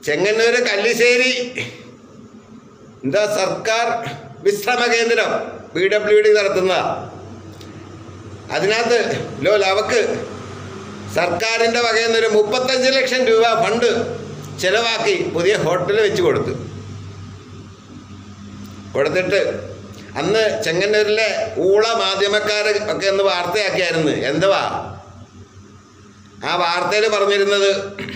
ചെങ്ങന്നൂർ കല്ലിശ്ശേരി എന്താ സർക്കാർ വിശ്രമ കേന്ദ്രം ബി ഡബ്ല്യു ഡി നടത്തുന്ന അതിനകത്ത് ലോ അവക്ക് സർക്കാരിൻ്റെ വകയിൽ നിന്നൊരു മുപ്പത്തഞ്ച് ലക്ഷം രൂപ ഫണ്ട് ചെലവാക്കി പുതിയ ഹോട്ടൽ വെച്ച് കൊടുത്തു കൊടുത്തിട്ട് അന്ന് ചെങ്ങന്നൂരിലെ ഊള മാധ്യമക്കാർ ഒക്കെ ഒന്ന് വാർത്തയാക്കിയായിരുന്നു എന്തുവാ ആ വാർത്തയിൽ പറഞ്ഞിരുന്നത്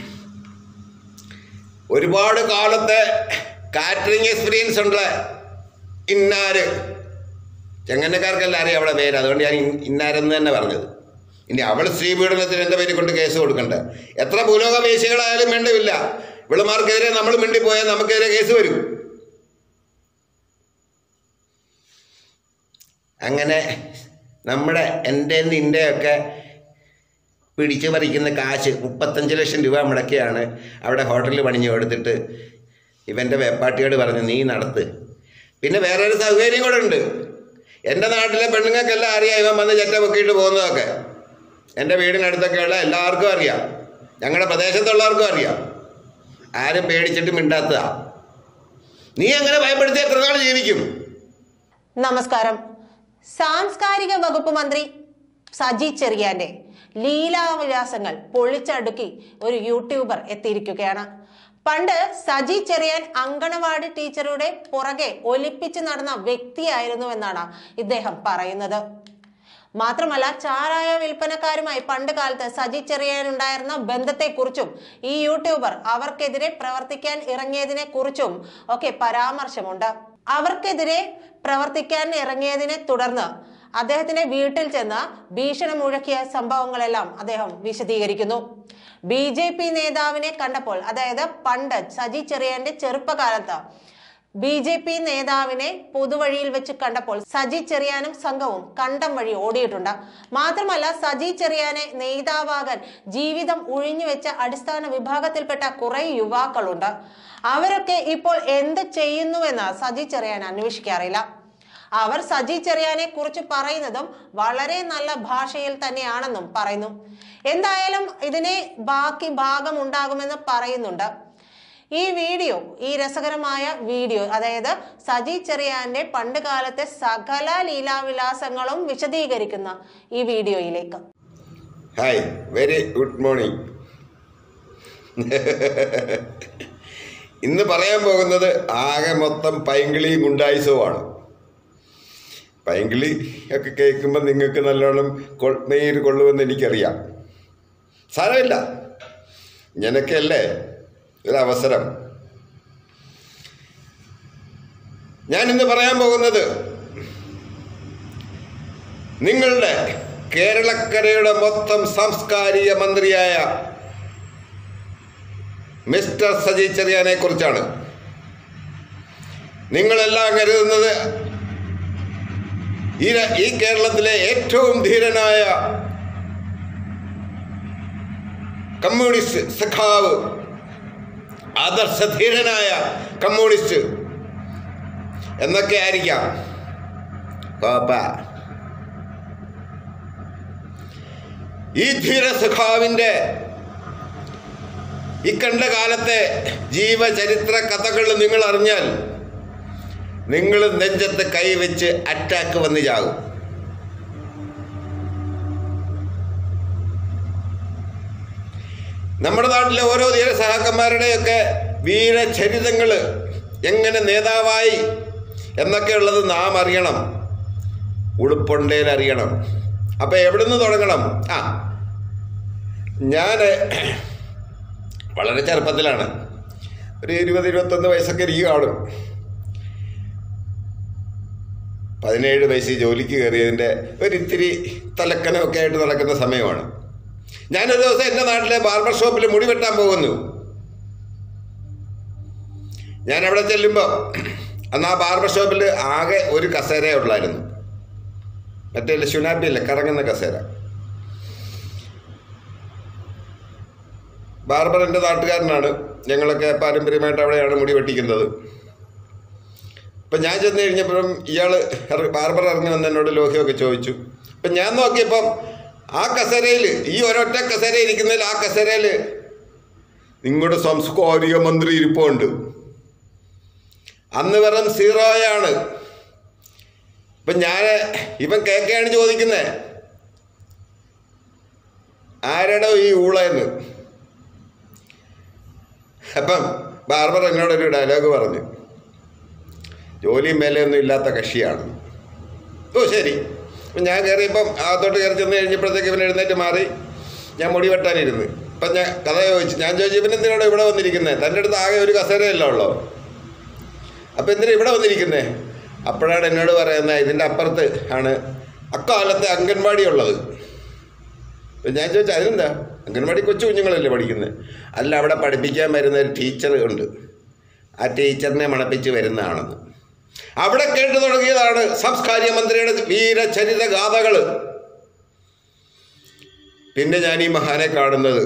ഒരുപാട് കാലത്തെ കാറ്ററിംഗ് എക്സ്പീരിയൻസ് ഉള്ള ഇന്നാര് ചെങ്ങന്നക്കാർക്കെല്ലാം അറിയാം അവളെ പേര് അതുകൊണ്ട് ഞാൻ ഇൻ- ഇന്നാരെന്ന് തന്നെ പറഞ്ഞത് ഇനി അവൾ സ്ത്രീ പീഡനത്തിന് എൻ്റെ പേര് കൊണ്ട് കേസ് കൊടുക്കണ്ടേ എത്ര ഭൂലോക വേശികളായാലും വേണ്ടവില്ല ഇവളുമാർക്കെതിരെ നമ്മൾ മിണ്ടിപ്പോയാൽ നമുക്കെതിരെ കേസ് വരും അങ്ങനെ നമ്മുടെ എൻ്റെ നിൻ്റെ ഒക്കെ പിടിച്ചു പറിക്കുന്ന കാശ് മുപ്പത്തഞ്ച് ലക്ഷം രൂപ മുടക്കിയാണ് അവിടെ ഹോട്ടലിൽ പണിഞ്ഞു കൊടുത്തിട്ട് ഇവൻ്റെ വെപ്പാട്ടിയോട് പറഞ്ഞു നീ നടത്ത് പിന്നെ വേറൊരു സൗകര്യം കൂടെ ഉണ്ട് എൻ്റെ നാട്ടിലെ പെണ്ണുങ്ങൾക്കെല്ലാം അറിയാം ഇവൻ വന്ന് ചെറ്റ പൊക്കിയിട്ട് പോകുന്നതൊക്കെ എൻ്റെ വീടിനടുത്തൊക്കെയുള്ള എല്ലാവർക്കും അറിയാം ഞങ്ങളുടെ പ്രദേശത്തുള്ളവർക്കും അറിയാം ആരും പേടിച്ചിട്ട് മിണ്ടാത്തതാ നീ അങ്ങനെ ഭയപ്പെടുത്തി എത്ര നാൾ ജീവിക്കും നമസ്കാരം സാംസ്കാരിക വകുപ്പ് മന്ത്രി സജി ചെറിയാന്റെ ലീലാവിലാസങ്ങൾ പൊളിച്ചടുക്കി ഒരു യൂട്യൂബർ എത്തിയിരിക്കുകയാണ് പണ്ട് സജി ചെറിയാൻ അങ്കണവാടി ടീച്ചറുടെ പുറകെ ഒലിപ്പിച്ച് നടന്ന വ്യക്തിയായിരുന്നു എന്നാണ് ഇദ്ദേഹം പറയുന്നത് മാത്രമല്ല ചാരായ വിൽപ്പനക്കാരുമായി പണ്ട് കാലത്ത് സജി ചെറിയാനുണ്ടായിരുന്ന ബന്ധത്തെക്കുറിച്ചും ഈ യൂട്യൂബർ അവർക്കെതിരെ പ്രവർത്തിക്കാൻ ഇറങ്ങിയതിനെ കുറിച്ചും ഒക്കെ പരാമർശമുണ്ട് അവർക്കെതിരെ പ്രവർത്തിക്കാൻ ഇറങ്ങിയതിനെ തുടർന്ന് അദ്ദേഹത്തിന്റെ വീട്ടിൽ ചെന്ന് ഭീഷണി മുഴക്കിയ സംഭവങ്ങളെല്ലാം അദ്ദേഹം വിശദീകരിക്കുന്നു ബി ജെ പി നേതാവിനെ കണ്ടപ്പോൾ അതായത് പണ്ട് സജി ചെറിയാന്റെ ചെറുപ്പകാലത്ത് ബി ജെ പി നേതാവിനെ പൊതുവഴിയിൽ വെച്ച് കണ്ടപ്പോൾ സജി ചെറിയാനും സംഘവും കണ്ടം വഴി ഓടിയിട്ടുണ്ട് മാത്രമല്ല സജി ചെറിയാനെ നേതാവാകാൻ ജീവിതം ഉഴിഞ്ഞുവെച്ച അടിസ്ഥാന വിഭാഗത്തിൽപ്പെട്ട കുറെ യുവാക്കളുണ്ട് അവരൊക്കെ ഇപ്പോൾ എന്ത് ചെയ്യുന്നുവെന്ന് സജി ചെറിയാൻ അന്വേഷിക്കാറില്ല അവർ സജി ചെറിയാനെ കുറിച്ച് പറയുന്നതും വളരെ നല്ല ഭാഷയിൽ തന്നെയാണെന്നും പറയുന്നു എന്തായാലും ഇതിനെ ബാക്കി ഭാഗം ഉണ്ടാകുമെന്ന് പറയുന്നുണ്ട് ഈ വീഡിയോ ഈ രസകരമായ വീഡിയോ അതായത് സജി ചെറിയാന്റെ പണ്ട് കാലത്തെ സകല ലീലാവിലാസങ്ങളും വിശദീകരിക്കുന്ന ഈ വീഡിയോയിലേക്ക് ഹായ് വെരി ഗുഡ് മോർണിംഗ് ഇന്ന് പറയാൻ പോകുന്നത് ആകെ മൊത്തം പൈങ്കിളിയും ഗുണ്ടായുസവുമാണ് പൈങ്കിളി ഒക്കെ കേൾക്കുമ്പോൾ നിങ്ങൾക്ക് നല്ലോണം കൊൾ- നേര് കൊള്ളുമെന്ന് എനിക്കറിയാം സാരമില്ല ഇങ്ങനൊക്കെയല്ലേ ഒരവസരം ഞാൻ ഇന്ന് പറയാൻ പോകുന്നത് നിങ്ങളുടെ കേരളക്കരയുടെ മൊത്തം സാംസ്കാരിക മന്ത്രിയായ മിസ്റ്റർ സജി ചെറിയാനെ കുറിച്ചാണ് നിങ്ങളെല്ലാം കരുതുന്നത് ഈ ര- ഈ കേരളത്തിലെ ഏറ്റവും ധീരനായ കമ്മ്യൂണിസ്റ്റ് സഖാവ് ആദർശധീരനായ കമ്മ്യൂണിസ്റ്റ് എന്നൊക്കെ ആയിരിക്കാം പാപ്പ ഈ ധീരസുഖാവിൻ്റെ ഇക്കണ്ട കാലത്തെ ജീവചരിത്ര കഥകൾ നിങ്ങൾ അറിഞ്ഞാൽ നിങ്ങൾ നെഞ്ചത്ത് കൈവച്ച് അറ്റാക്ക് വന്ന് ചാകും നമ്മുടെ നാട്ടിലെ ഓരോ ധീര സഹാക്കന്മാരുടെയൊക്കെ വീരചരിതങ്ങൾ എങ്ങനെ നേതാവായി എന്നൊക്കെയുള്ളത് നാം അറിയണം ഉടുപ്പൊണ്ടേൽ അറിയണം അപ്പം എവിടുന്ന് തുടങ്ങണം ആ ഞാൻ വളരെ ചെറുപ്പത്തിലാണ് ഒരു ഇരുപത് ഇരുപത്തൊന്ന് വയസ്സൊക്കെ എനിക്ക് കാണും പതിനേഴ് വയസ്സിൽ ജോലിക്ക് കയറിയതിൻ്റെ ഒരിത്തിരി തലക്കനമൊക്കെ ആയിട്ട് നടക്കുന്ന സമയമാണ് ഞാനൊരു ദിവസം എൻ്റെ നാട്ടിലെ ബാർബർ ഷോപ്പിൽ മുടി വെട്ടാൻ പോകുന്നു ഞാൻ അവിടെ ചെല്ലുമ്പോൾ അന്ന് ആ ബാർബർ ഷോപ്പിൽ ആകെ ഒരു കസേരയേ ഉള്ളായിരുന്നു മറ്റേ ശുനാപ്പിയല്ലേ കറങ്ങുന്ന കസേര ബാർബർ എൻ്റെ നാട്ടുകാരനാണ് ഞങ്ങളൊക്കെ പാരമ്പര്യമായിട്ട് അവിടെയാണ് മുടി വെട്ടിക്കുന്നത് അപ്പം ഞാൻ ചെന്ന് കഴിഞ്ഞപ്പോഴും ഇയാൾ ബാർബർ ഇറങ്ങി വന്ന് എന്നോട് ലോഹ്യമൊക്കെ ചോദിച്ചു അപ്പം ഞാൻ നോക്കിയപ്പം ആ കസേരയിൽ ഈ ഒരൊറ്റ കസേര ഇരിക്കുന്നതിൽ ആ കസേരയിൽ നിങ്ങളുടെ സാംസ്കാരിക മന്ത്രി ഇരിപ്പുണ്ട് അന്ന് വെറും സീറോയാണ് ഇപ്പൊ ഞാൻ ഇവൻ കേക്കെയാണ് ചോദിക്കുന്നത് ആരുടെ ഈ ഊളയെന്ന് അപ്പം ബാർബർ എന്നോടൊരു ഡയലോഗ് പറഞ്ഞു ജോലിയും മേലെയൊന്നും ഇല്ലാത്ത കക്ഷിയാണ് ഓ ശരി അപ്പം ഞാൻ കയറിയപ്പം അകത്തോട്ട് കയറി ചെന്ന് കഴിഞ്ഞപ്പോഴത്തേക്ക് ഇവൻ എഴുന്നേറ്റ് മാറി ഞാൻ മുടി വെട്ടാനിരുന്ന് അപ്പം ഞാൻ കഥ ചോദിച്ചു ഞാൻ ചോദിച്ചു ഇവൻ എന്തിനാണ് ഇവിടെ വന്നിരിക്കുന്നത് തൻ്റെ അടുത്ത് ആകെ ഒരു കസേരയല്ല ഉള്ളോ അപ്പം എന്തിനാ ഇവിടെ വന്നിരിക്കുന്നത് അപ്പോഴാണ് എന്നോട് പറയുന്നത് ഇതിൻ്റെ അപ്പുറത്ത് ആണ് അക്കാലത്തെ അംഗൻവാടി ഉള്ളത് അപ്പം ഞാൻ ചോദിച്ചു അതിനെന്താ അംഗൻവാടി കൊച്ചു കുഞ്ഞുങ്ങളല്ലേ പഠിക്കുന്നത് അല്ല അവിടെ പഠിപ്പിക്കാൻ വരുന്ന ഒരു ടീച്ചർ ഉണ്ട് ആ ടീച്ചറിനെ മണപ്പിച്ച് വരുന്നതാണെന്ന് അവിടെ കേട്ടു തുടങ്ങിയതാണ് സാംസ്കാരിക മന്ത്രിയുടെ വീരചരിത ഗാഥകൾ പിന്നെ ഞാൻ ഈ മഹാനെ കാണുന്നത്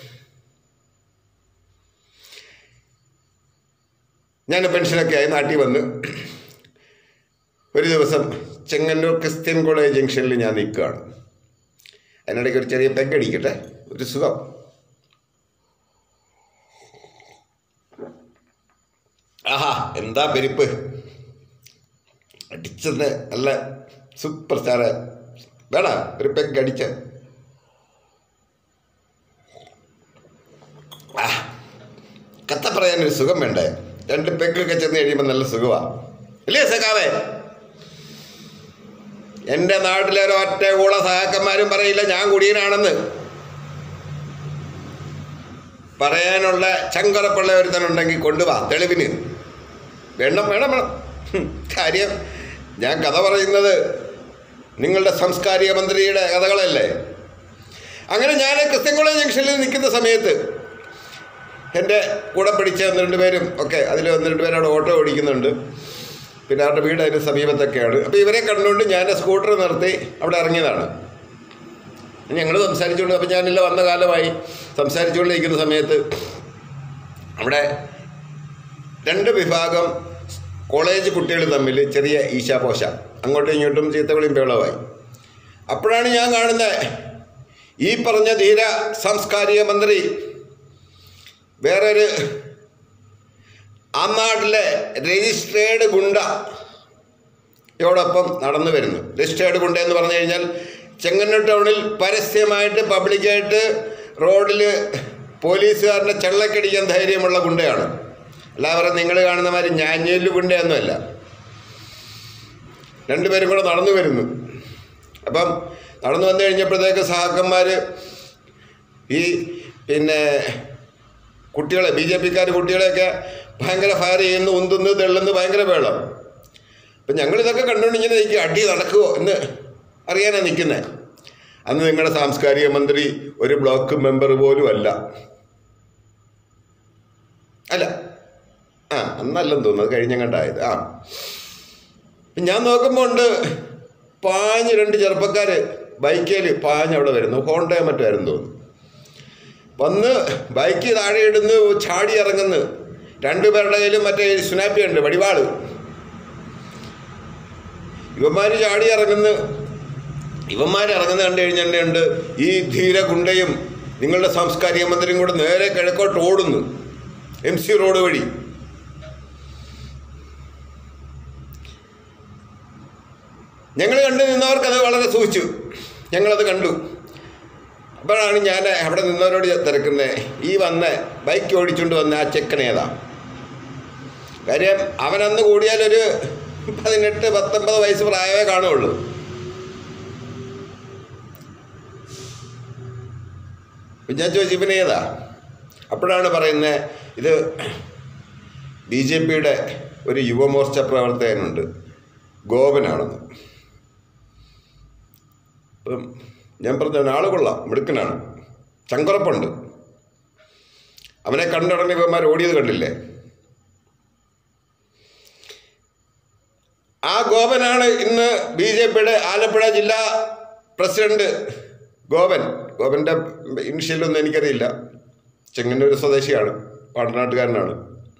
ഞാൻ പെൻഷനൊക്കെ ആയി നാട്ടിൽ വന്ന് ഒരു ദിവസം ചെങ്ങന്നൂർ ക്രിസ്ത്യൻ കോളേജ് ജംഗ്ഷനിൽ ഞാൻ നിൽക്കുകയാണ് അതിനിടയ്ക്ക് ഒരു ചെറിയ പെഗ് അടിക്കട്ടെ ഒരു സുഖം ആഹാ എന്താ പെരുപ്പ് അടിച്ചത് നല്ല സൂപ്പർ സ്റ്റാറ് വേണ ഒരു പെഗ് അടിച്ച ആ കഥ പറയാനൊരു സുഖം വേണ്ടേ രണ്ട് പെഗൊക്കെ ചെന്ന് കഴിയുമ്പോൾ നല്ല സുഖമാണ് ഇല്ലേ സഖാവേ എൻ്റെ നാട്ടിലെ ഒരൊറ്റ കൂള സഹാക്കന്മാരും പറയില്ല ഞാൻ കുടിയനാണെന്ന് പറയാനുള്ള ചങ്കറപ്പുള്ള ഒരുത്തനുണ്ടെങ്കിൽ കൊണ്ടുവാ തെളിവിന് വേണം വേണം വേണം ഹും, കാര്യം ഞാൻ കഥ പറയുന്നത് നിങ്ങളുടെ സാംസ്കാരിക മന്ത്രിയുടെ കഥകളല്ലേ അങ്ങനെ ഞാൻ ക്രിസ്ത്യൻ കോളേജ് ജംഗ്ഷനിൽ നിൽക്കുന്ന സമയത്ത് എൻ്റെ കൂടെ പഠിച്ച ഒന്ന് രണ്ട് പേരും ഒക്കെ അതിൽ ഒന്ന് രണ്ട് പേരവിടെ ഓട്ടോ ഓടിക്കുന്നുണ്ട് പിന്നെ അവരുടെ വീട് അതിന് സമീപത്തൊക്കെയാണ് അപ്പോൾ ഇവരെ കണ്ടുകൊണ്ട് ഞാൻ സ്കൂട്ടർ നിർത്തി അവിടെ ഇറങ്ങിയതാണ് ഞങ്ങൾ സംസാരിച്ചുകൊണ്ട് അപ്പോൾ ഞാനില്ല വന്ന കാലമായി സംസാരിച്ചുകൊണ്ടിരിക്കുന്ന സമയത്ത് അവിടെ രണ്ട് വിഭാഗം കോളേജ് കുട്ടികൾ തമ്മിൽ ചെറിയ ഈശാപോശ അങ്ങോട്ടും ഇങ്ങോട്ടും ചീത്തവിളിയും ബഹളമായി അപ്പോഴാണ് ഞാൻ കാണുന്നത് ഈ പറഞ്ഞ ധീര സാംസ്കാരിക മന്ത്രി വേറൊരു ആ നാട്ടിലെ രജിസ്ട്രേഡ് ഗുണ്ട യോടൊപ്പം നടന്നു വരുന്നു രജിസ്ട്രേഡ് ഗുണ്ട എന്ന് പറഞ്ഞു കഴിഞ്ഞാൽ ചെങ്ങന്നൂർ ടൗണിൽ പരസ്യമായിട്ട് പബ്ലിക്കായിട്ട് റോഡിൽ പോലീസുകാരൻ്റെ ചെള്ളക്കടിക്കാൻ ധൈര്യമുള്ള ഗുണ്ടയാണ് എല്ലാവരും നിങ്ങൾ കാണുന്ന മാതിരി ഞാഞ്ഞേലു ഗുണ്ടയൊന്നുമല്ല രണ്ടുപേരും കൂടെ നടന്നു വരുന്നു അപ്പം നടന്നു വന്നു കഴിഞ്ഞപ്പോഴത്തേക്ക് സഹാക്കന്മാർ ഈ പിന്നെ കുട്ടികളെ ബി ജെ പിക്കാർ കുട്ടികളെയൊക്കെ ഭയങ്കര ഫയർ ചെയ്യുന്നു ഉന്തുന്നു തെള്ളുന്നു ഭയങ്കര വേളം അപ്പം ഞങ്ങളിതൊക്കെ കണ്ടുകൊണ്ട് ഇങ്ങനെ നിൽക്കുക അടി നടക്കുമോ എന്ന് അറിയാനാണ് നിൽക്കുന്നത് അന്ന് നിങ്ങളുടെ സാംസ്കാരിക മന്ത്രി ഒരു ബ്ലോക്ക് മെമ്പർ പോലും അല്ല അല്ല ആ അന്നല്ലെന്ന് തോന്നുന്നു അത് കഴിഞ്ഞങ്ങണ്ടായത് ആ ഞാൻ നോക്കുമ്പോൾ ഉണ്ട് പാഞ്ഞ് രണ്ട് ചെറുപ്പക്കാർ ബൈക്കേൽ പാഞ്ഞ് അവിടെ വരുന്നു ഹോണ്ടയോ മറ്റായിരുന്നു തോന്നുന്നു വന്ന് ബൈക്ക് താഴെ ഇടുന്നു ചാടി ഇറങ്ങുന്നു രണ്ടുപേരുടെ കയ്യിലും മറ്റേ സുനാപ്പി ഉണ്ട് വടിവാള് ഇവന്മാർ ചാടി ഇറങ്ങുന്നു ഇവന്മാർ ഇറങ്ങുന്ന കണ്ടു കഴിഞ്ഞിട്ടുണ്ട് ഈ ധീര ഗുണ്ടയും നിങ്ങളുടെ സാംസ്കാരിക മന്ത്രിയും കൂടെ നേരെ കിഴക്കോട്ട് ഓടുന്നു എം സി റോഡ് വഴി ഞങ്ങൾ കണ്ടു നിന്നവർക്കത് വളരെ സൂചിച്ചു ഞങ്ങളത് കണ്ടു അപ്പോഴാണ് ഞാൻ അവിടെ നിന്നവരോട് തിരക്കുന്നത് ഈ വന്ന ബൈക്ക് ഓടിച്ചുകൊണ്ട് വന്ന ആ ചെക്കനേതാ കാര്യം അവനന്ന് കൂടിയാലൊരു പതിനെട്ട് പത്തൊമ്പത് വയസ്സ് പ്രായമേ കാണുള്ളൂ അപ്പം ഞാൻ ചോദിച്ചു ഇവനേതാ അപ്പോഴാണ് പറയുന്നത് ഇത് ബി ജെ പിയുടെ ഒരു യുവമോർച്ച പ്രവർത്തകനുണ്ട് ഗോപനാണെന്ന് അപ്പം ഞാൻ പറഞ്ഞ ആള് കൊള്ളാം മിടുക്കനാണ് ചങ്കുറപ്പുണ്ട് അവനെ കണ്ടുടനെ ഇവന്മാർ ഓടിയത് കണ്ടില്ലേ ആ ഗോപനാണ് ഇന്ന് ബി ജെ പിയുടെ ആലപ്പുഴ ജില്ലാ പ്രസിഡന്റ് ഗോപൻ ഗോപൻ്റെ ഇനിഷ്യലൊന്നും എനിക്കറിയില്ല ചെങ്ങന്നൂർ സ്വദേശിയാണ് പാട്ടനാട്ടുകാരനാണ്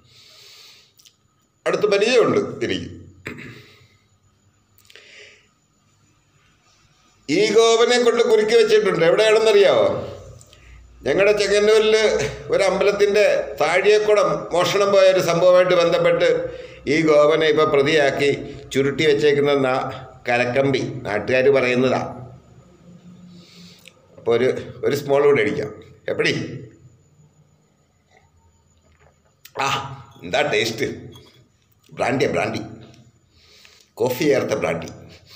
അടുത്ത് പരിചയമുണ്ട് എനിക്ക് ഈ ഗോപനെ കൊണ്ട് കുരുക്കി വെച്ചിട്ടുണ്ട് എവിടെയാണെന്നറിയാവോ ഞങ്ങളുടെ ചെങ്ങന്നൂരിൽ ഒരു അമ്പലത്തിൻ്റെ താഴിയക്കുടം മോഷണം പോയ ഒരു സംഭവമായിട്ട് ബന്ധപ്പെട്ട് ഈ ഗോവനെ ഇപ്പോൾ പ്രതിയാക്കി ചുരുട്ടി വെച്ചേക്കുന്ന നാ കരക്കമ്പി നാട്ടുകാർ പറയുന്നതാ അപ്പോൾ ഒരു ഒരു സ്മോൾ കൂടെ അടിക്കാം എപ്പടി ആ എന്താ ടേസ്റ്റ് ബ്രാൻഡിയാ ബ്രാൻഡി കോഫി ചേർത്ത ബ്രാൻഡി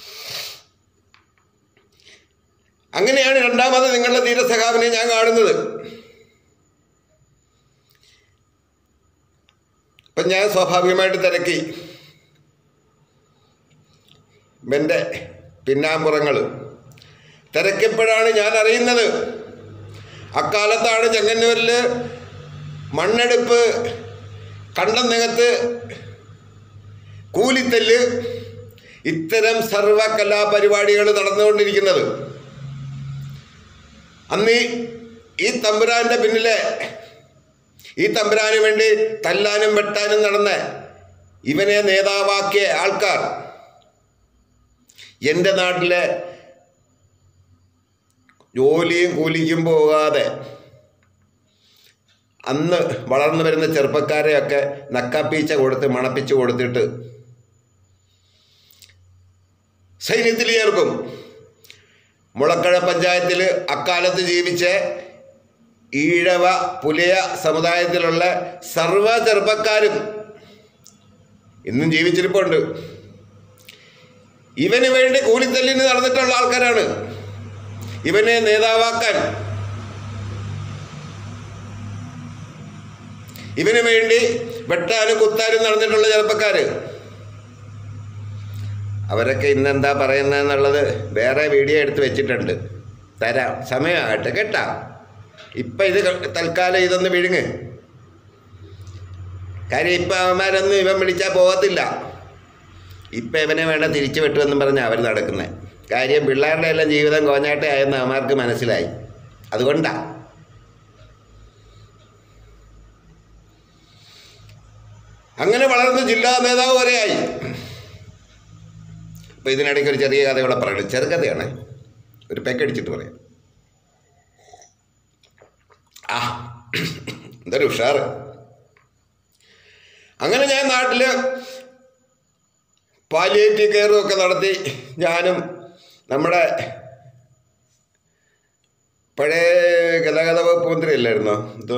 അങ്ങനെയാണ് രണ്ടാമത് നിങ്ങളുടെ ധീരസഖാവിനെ ഞാൻ കാണുന്നത് അപ്പം ഞാൻ സ്വാഭാവികമായിട്ട് തിരക്കി എൻ്റെ പിന്നാമ്പുറങ്ങൾ തിരക്കിയപ്പോഴാണ് ഞാൻ അറിയുന്നത് അക്കാലത്താണ് ചെങ്ങന്നൂരിൽ മണ്ണെടുപ്പ് കണ്ടം നികത്ത് കൂലിത്തല്ല് ഇത്തരം സർവ കലാപരിപാടികൾ നടന്നുകൊണ്ടിരിക്കുന്നത് അന്ന് ഈ- ഈ തമ്പുരാന്റെ പിന്നിലെ ഈ തമ്പുരാന് വേണ്ടി തല്ലാനും വെട്ടാനും നടന്ന ഇവനെ നേതാവാക്കിയ ആൾക്കാർ എൻ്റെ നാട്ടിലെ ജോലിയും കൂലിക്കും പോകാതെ അന്ന് വളർന്നു വരുന്ന ചെറുപ്പക്കാരെയൊക്കെ നക്കാപ്പീച്ച കൊടുത്ത് മണപ്പിച്ച് കൊടുത്തിട്ട് സൈന്യത്തിൽ ചേർക്കും മുളക്കഴ പഞ്ചായത്തിൽ അക്കാലത്ത് ജീവിച്ച ഈഴവ പുലയ സമുദായത്തിലുള്ള സർവ ചെറുപ്പക്കാരും ഇന്നും ജീവിച്ചിരിപ്പുണ്ട് ഇവന് വേണ്ടി കൂലിത്തല്ലിന് നടന്നിട്ടുള്ള ആൾക്കാരാണ് ഇവനെ നേതാവാക്കാൻ ഇവന് വേണ്ടി വെട്ടാനും കുത്താനും നടന്നിട്ടുള്ള ചെറുപ്പക്കാര് അവരൊക്കെ ഇന്നെന്താ പറയുന്നതെന്നുള്ളത് വേറെ വീഡിയോ എടുത്ത് വെച്ചിട്ടുണ്ട് തരാം സമയമാകട്ടെ കേട്ടാ ഇപ്പം ഇത് തൽക്കാലം ഇതൊന്ന് വിഴുങ്ങ് കാര്യം ഇപ്പം അവന്മാരൊന്നും ഇവൻ വിളിച്ചാൽ പോകത്തില്ല ഇപ്പം ഇവനെ വേണ്ട തിരിച്ചു വെട്ടുമെന്നും പറഞ്ഞാൽ അവർ നടക്കുന്നത് കാര്യം പിള്ളേരുടെ എല്ലാം ജീവിതം കോഞ്ഞാട്ടെ ആയെന്ന് അവന്മാർക്ക് മനസ്സിലായി അതുകൊണ്ടാ അങ്ങനെ വളർന്ന് ജില്ലാ നേതാവ് വരെയായി അപ്പോൾ ഇതിനിടയ്ക്ക് ഒരു ചെറിയ കഥ ഇവിടെ പറയണം ചെറുകഥയാണ് ഒരു പെക്കടിച്ചിട്ട് പറയാം ആ എന്തൊരു ഉഷാറ് അങ്ങനെ ഞാൻ നാട്ടിൽ പാലിയേറ്റീവ് കെയറും ഒക്കെ നടത്തി ഞാനും നമ്മുടെ പഴയ ഗതാഗത വകുപ്പ് മന്ത്രി അല്ലായിരുന്നോ എന്തോ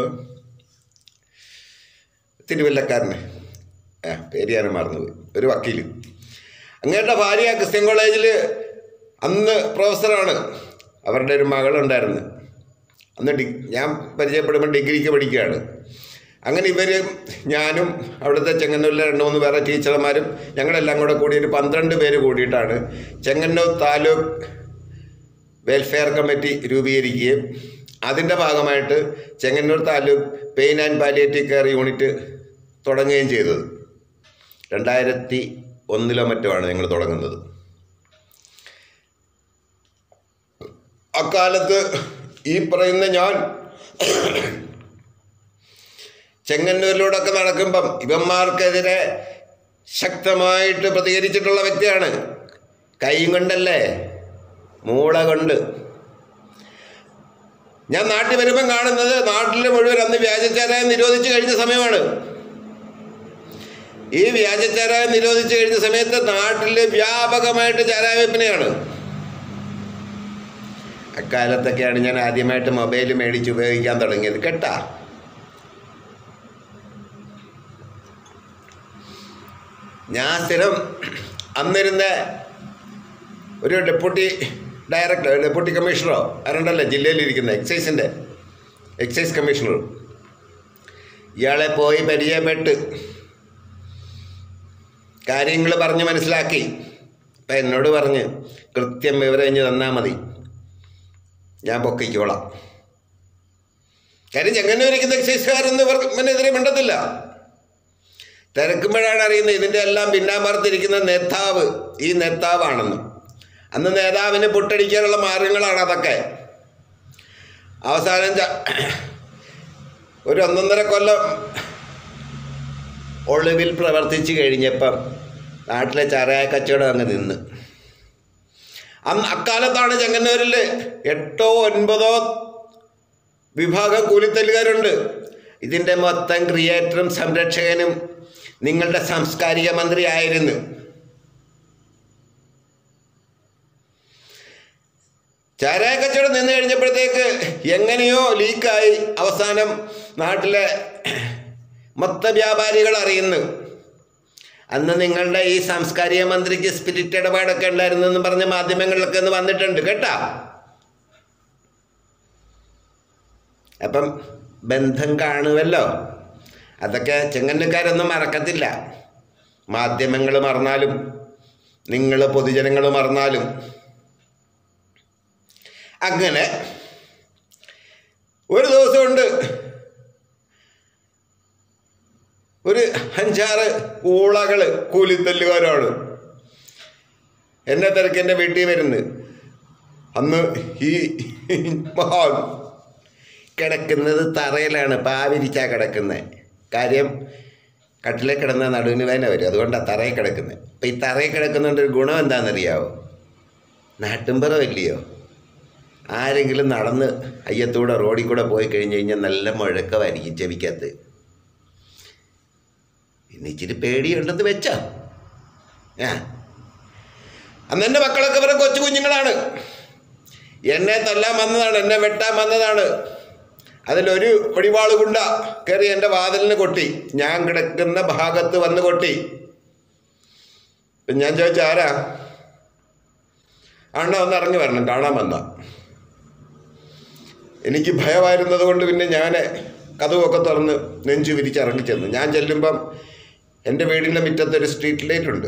തിരുവല്ലക്കാരനെ ആ പേര് ഞാൻ മറന്നുപോയി ഒരു വക്കീൽ അങ്ങേരുടെ ഭാര്യ ക്രിസ്ത്യൻ കോളേജിൽ അന്ന് പ്രൊഫസറാണ് അവരുടെ ഒരു മകളുണ്ടായിരുന്നു അന്ന് ഡി ഞാൻ പരിചയപ്പെടുമ്പോൾ ഡിഗ്രിക്ക് പഠിക്കുകയാണ് അങ്ങനെ ഇവർ ഞാനും അവിടുത്തെ ചെങ്ങന്നൂരിലെ രണ്ട് മൂന്ന് വേറെ ടീച്ചർമാരും ഞങ്ങളെല്ലാം കൂടെ കൂടി ഒരു പന്ത്രണ്ട് പേര് കൂടിയിട്ടാണ് ചെങ്ങന്നൂർ താലൂക്ക് വെൽഫെയർ കമ്മിറ്റി രൂപീകരിക്കുകയും അതിൻ്റെ ഭാഗമായിട്ട് Chengannur taluk pain and palliative care unit തുടങ്ങുകയും ചെയ്തത് രണ്ടായിരത്തി ഒന്നിലോ മറ്റോ ആണ് ഞങ്ങൾ തുടങ്ങുന്നത് അക്കാലത്ത് ഈ പറയുന്ന ഞാൻ ചെങ്ങന്നൂരിലൂടെയൊക്കെ നടക്കുമ്പം ഇവന്മാർക്കെതിരെ ശക്തമായിട്ട് പ്രതികരിച്ചിട്ടുള്ള വ്യക്തിയാണ് കൈയും കൊണ്ടല്ലേ മൂള കൊണ്ട് ഞാൻ നാട്ടിൽ വരുമ്പം കാണുന്നത് നാട്ടിൽ മുഴുവൻ അന്ന് വ്യാജച്ചാരായം നിരോധിച്ചു കഴിഞ്ഞ സമയമാണ് ഈ വ്യാജച്ചാരായം നിരോധിച്ചു കഴിഞ്ഞ സമയത്ത് നാട്ടിൽ വ്യാപകമായിട്ട് ചാരായ വിൽപ്പനയാണ് അക്കാലത്തൊക്കെയാണ് ഞാൻ ആദ്യമായിട്ട് മൊബൈൽ മേടിച്ച് ഉപയോഗിക്കാൻ തുടങ്ങിയത് കേട്ടാ ഞാൻ സ്ഥിരം അന്നിരുന്ന ഒരു ഡെപ്യൂട്ടി ഡയറക്ടർ ഡെപ്യൂട്ടി കമ്മീഷണറോ ആരുണ്ടല്ലോ ജില്ലയിലിരിക്കുന്ന എക്സൈസിൻ്റെ എക്സൈസ് കമ്മീഷണർ ഇയാളെ പോയി പരിചയപ്പെട്ട് കാര്യങ്ങൾ പറഞ്ഞ് മനസ്സിലാക്കി അപ്പം എന്നോട് പറഞ്ഞ് കൃത്യം വിവരം ഇഞ്ഞ് തന്നാൽ മതി ഞാൻ പൊക്കിക്കോളാം കാര്യം ചെങ്ങന്നൂരിക്കുന്ന എക്സൈസുകാരൊന്നും ഇവർക്കെതിരെ മിണ്ടത്തില്ല തിരക്കുമ്പോഴാണ് അറിയുന്നത് ഇതിൻ്റെ എല്ലാം പിന്നാമ്പറത്തിരിക്കുന്ന നേതാവ് ഈ നേതാവാണെന്ന് അന്ന് നേതാവിന് പുട്ടടിക്കാനുള്ള മാർഗങ്ങളാണ് അതൊക്കെ അവസാനം ച- ഒരു ഒന്നൊന്നര കൊല്ലം ഒളിവിൽ പ്രവർത്തിച്ചു കഴിഞ്ഞപ്പം നാട്ടിലെ ചാരായ കച്ചവടം അങ്ങ് നിന്ന് അന്ന് അക്കാലത്താണ് ചെങ്ങന്നൂരിൽ എട്ടോ ഒൻപതോ വിഭാഗം കൂലിത്തല്ലുകാരുണ്ട് ഇതിൻ്റെ മൊത്തം ക്രിയേറ്ററും സംരക്ഷകനും നിങ്ങളുടെ സാംസ്കാരിക മന്ത്രി ആയിരുന്നു ചാരായ കച്ചവടം നിന്ന് കഴിഞ്ഞപ്പോഴത്തേക്ക് എങ്ങനെയോ ലീക്കായി അവസാനം നാട്ടിലെ മൊത്ത വ്യാപാരികൾ അറിയുന്നു അന്ന് നിങ്ങളുടെ ഈ സാംസ്കാരിക മന്ത്രിക്ക് സ്പിരിറ്റ് ഇടപാടൊക്കെ ഉണ്ടായിരുന്നു എന്ന് പറഞ്ഞ മാധ്യമങ്ങളിലൊക്കെ ഒന്ന് വന്നിട്ടുണ്ട് കേട്ടാ അപ്പം ബന്ധം കാണുമല്ലോ അതൊക്കെ ചെങ്ങന്നക്കാരൊന്നും മറക്കത്തില്ല മാധ്യമങ്ങൾ മറന്നാലും നിങ്ങൾ പൊതുജനങ്ങൾ മറന്നാലും അങ്ങനെ ഒരു ദിവസമുണ്ട് ഒരു അഞ്ചാറ് ഊളകൾ കൂലിത്തല്ലുകാരാണ് എന്നെ തിരക്ക് എൻ്റെ വീട്ടിൽ വരുന്നത് അന്ന് ഈ മഹാൻ കിടക്കുന്നത് തറയിലാണ് പാവിരിച്ചാ കിടക്കുന്നത് കാര്യം കട്ടിലെ കിടന്ന നടുവിന് വേന വരും അതുകൊണ്ടാണ് തറയിൽ കിടക്കുന്നത് അപ്പം ഈ തറയിൽ കിടക്കുന്നതുകൊണ്ട് ഒരു ഗുണം എന്താണെന്നറിയാവോ നാട്ടുംപുറമില്ലയോ ആരെങ്കിലും നടന്ന് അയ്യത്തൂടെ റോഡിൽ കൂടെ പോയി കഴിഞ്ഞ് കഴിഞ്ഞാൽ നല്ല മുഴക്കമായിരിക്കും ചെവിക്കകത്ത് പിന്നെ ഇച്ചിരി പേടിയുണ്ടെന്ന് വെച്ചോ ആ അന്ന് എൻ്റെ മക്കളൊക്കെ ഇവരെ കൊച്ചു കുഞ്ഞുങ്ങളാണ് എന്നെ തല്ലാൻ വന്നതാണ് എന്നെ വെട്ടാൻ വന്നതാണ് അതിലൊരു വെടിവാള് കുണ്ട കയറി എൻ്റെ വാതിലിന് കൊട്ടി ഞാൻ കിടക്കുന്ന ഭാഗത്ത് വന്ന് കൊട്ടി ഇപ്പം ഞാൻ ചോദിച്ച ആരാ അണ്ണ ഒന്ന് ഇറങ്ങി വരണം കാണാൻ വന്ന എനിക്ക് ഭയമായിരുന്നത് കൊണ്ട് പിന്നെ ഞാൻ കഥവൊക്കെ തുറന്ന് നെഞ്ചു വിരിച്ചിറങ്ങി ചെന്നു ഞാൻ ചെല്ലുമ്പം എൻ്റെ വീടിൻ്റെ മുറ്റത്ത് ഒരു സ്ട്രീറ്റ് ലൈറ്റ് ഉണ്ട്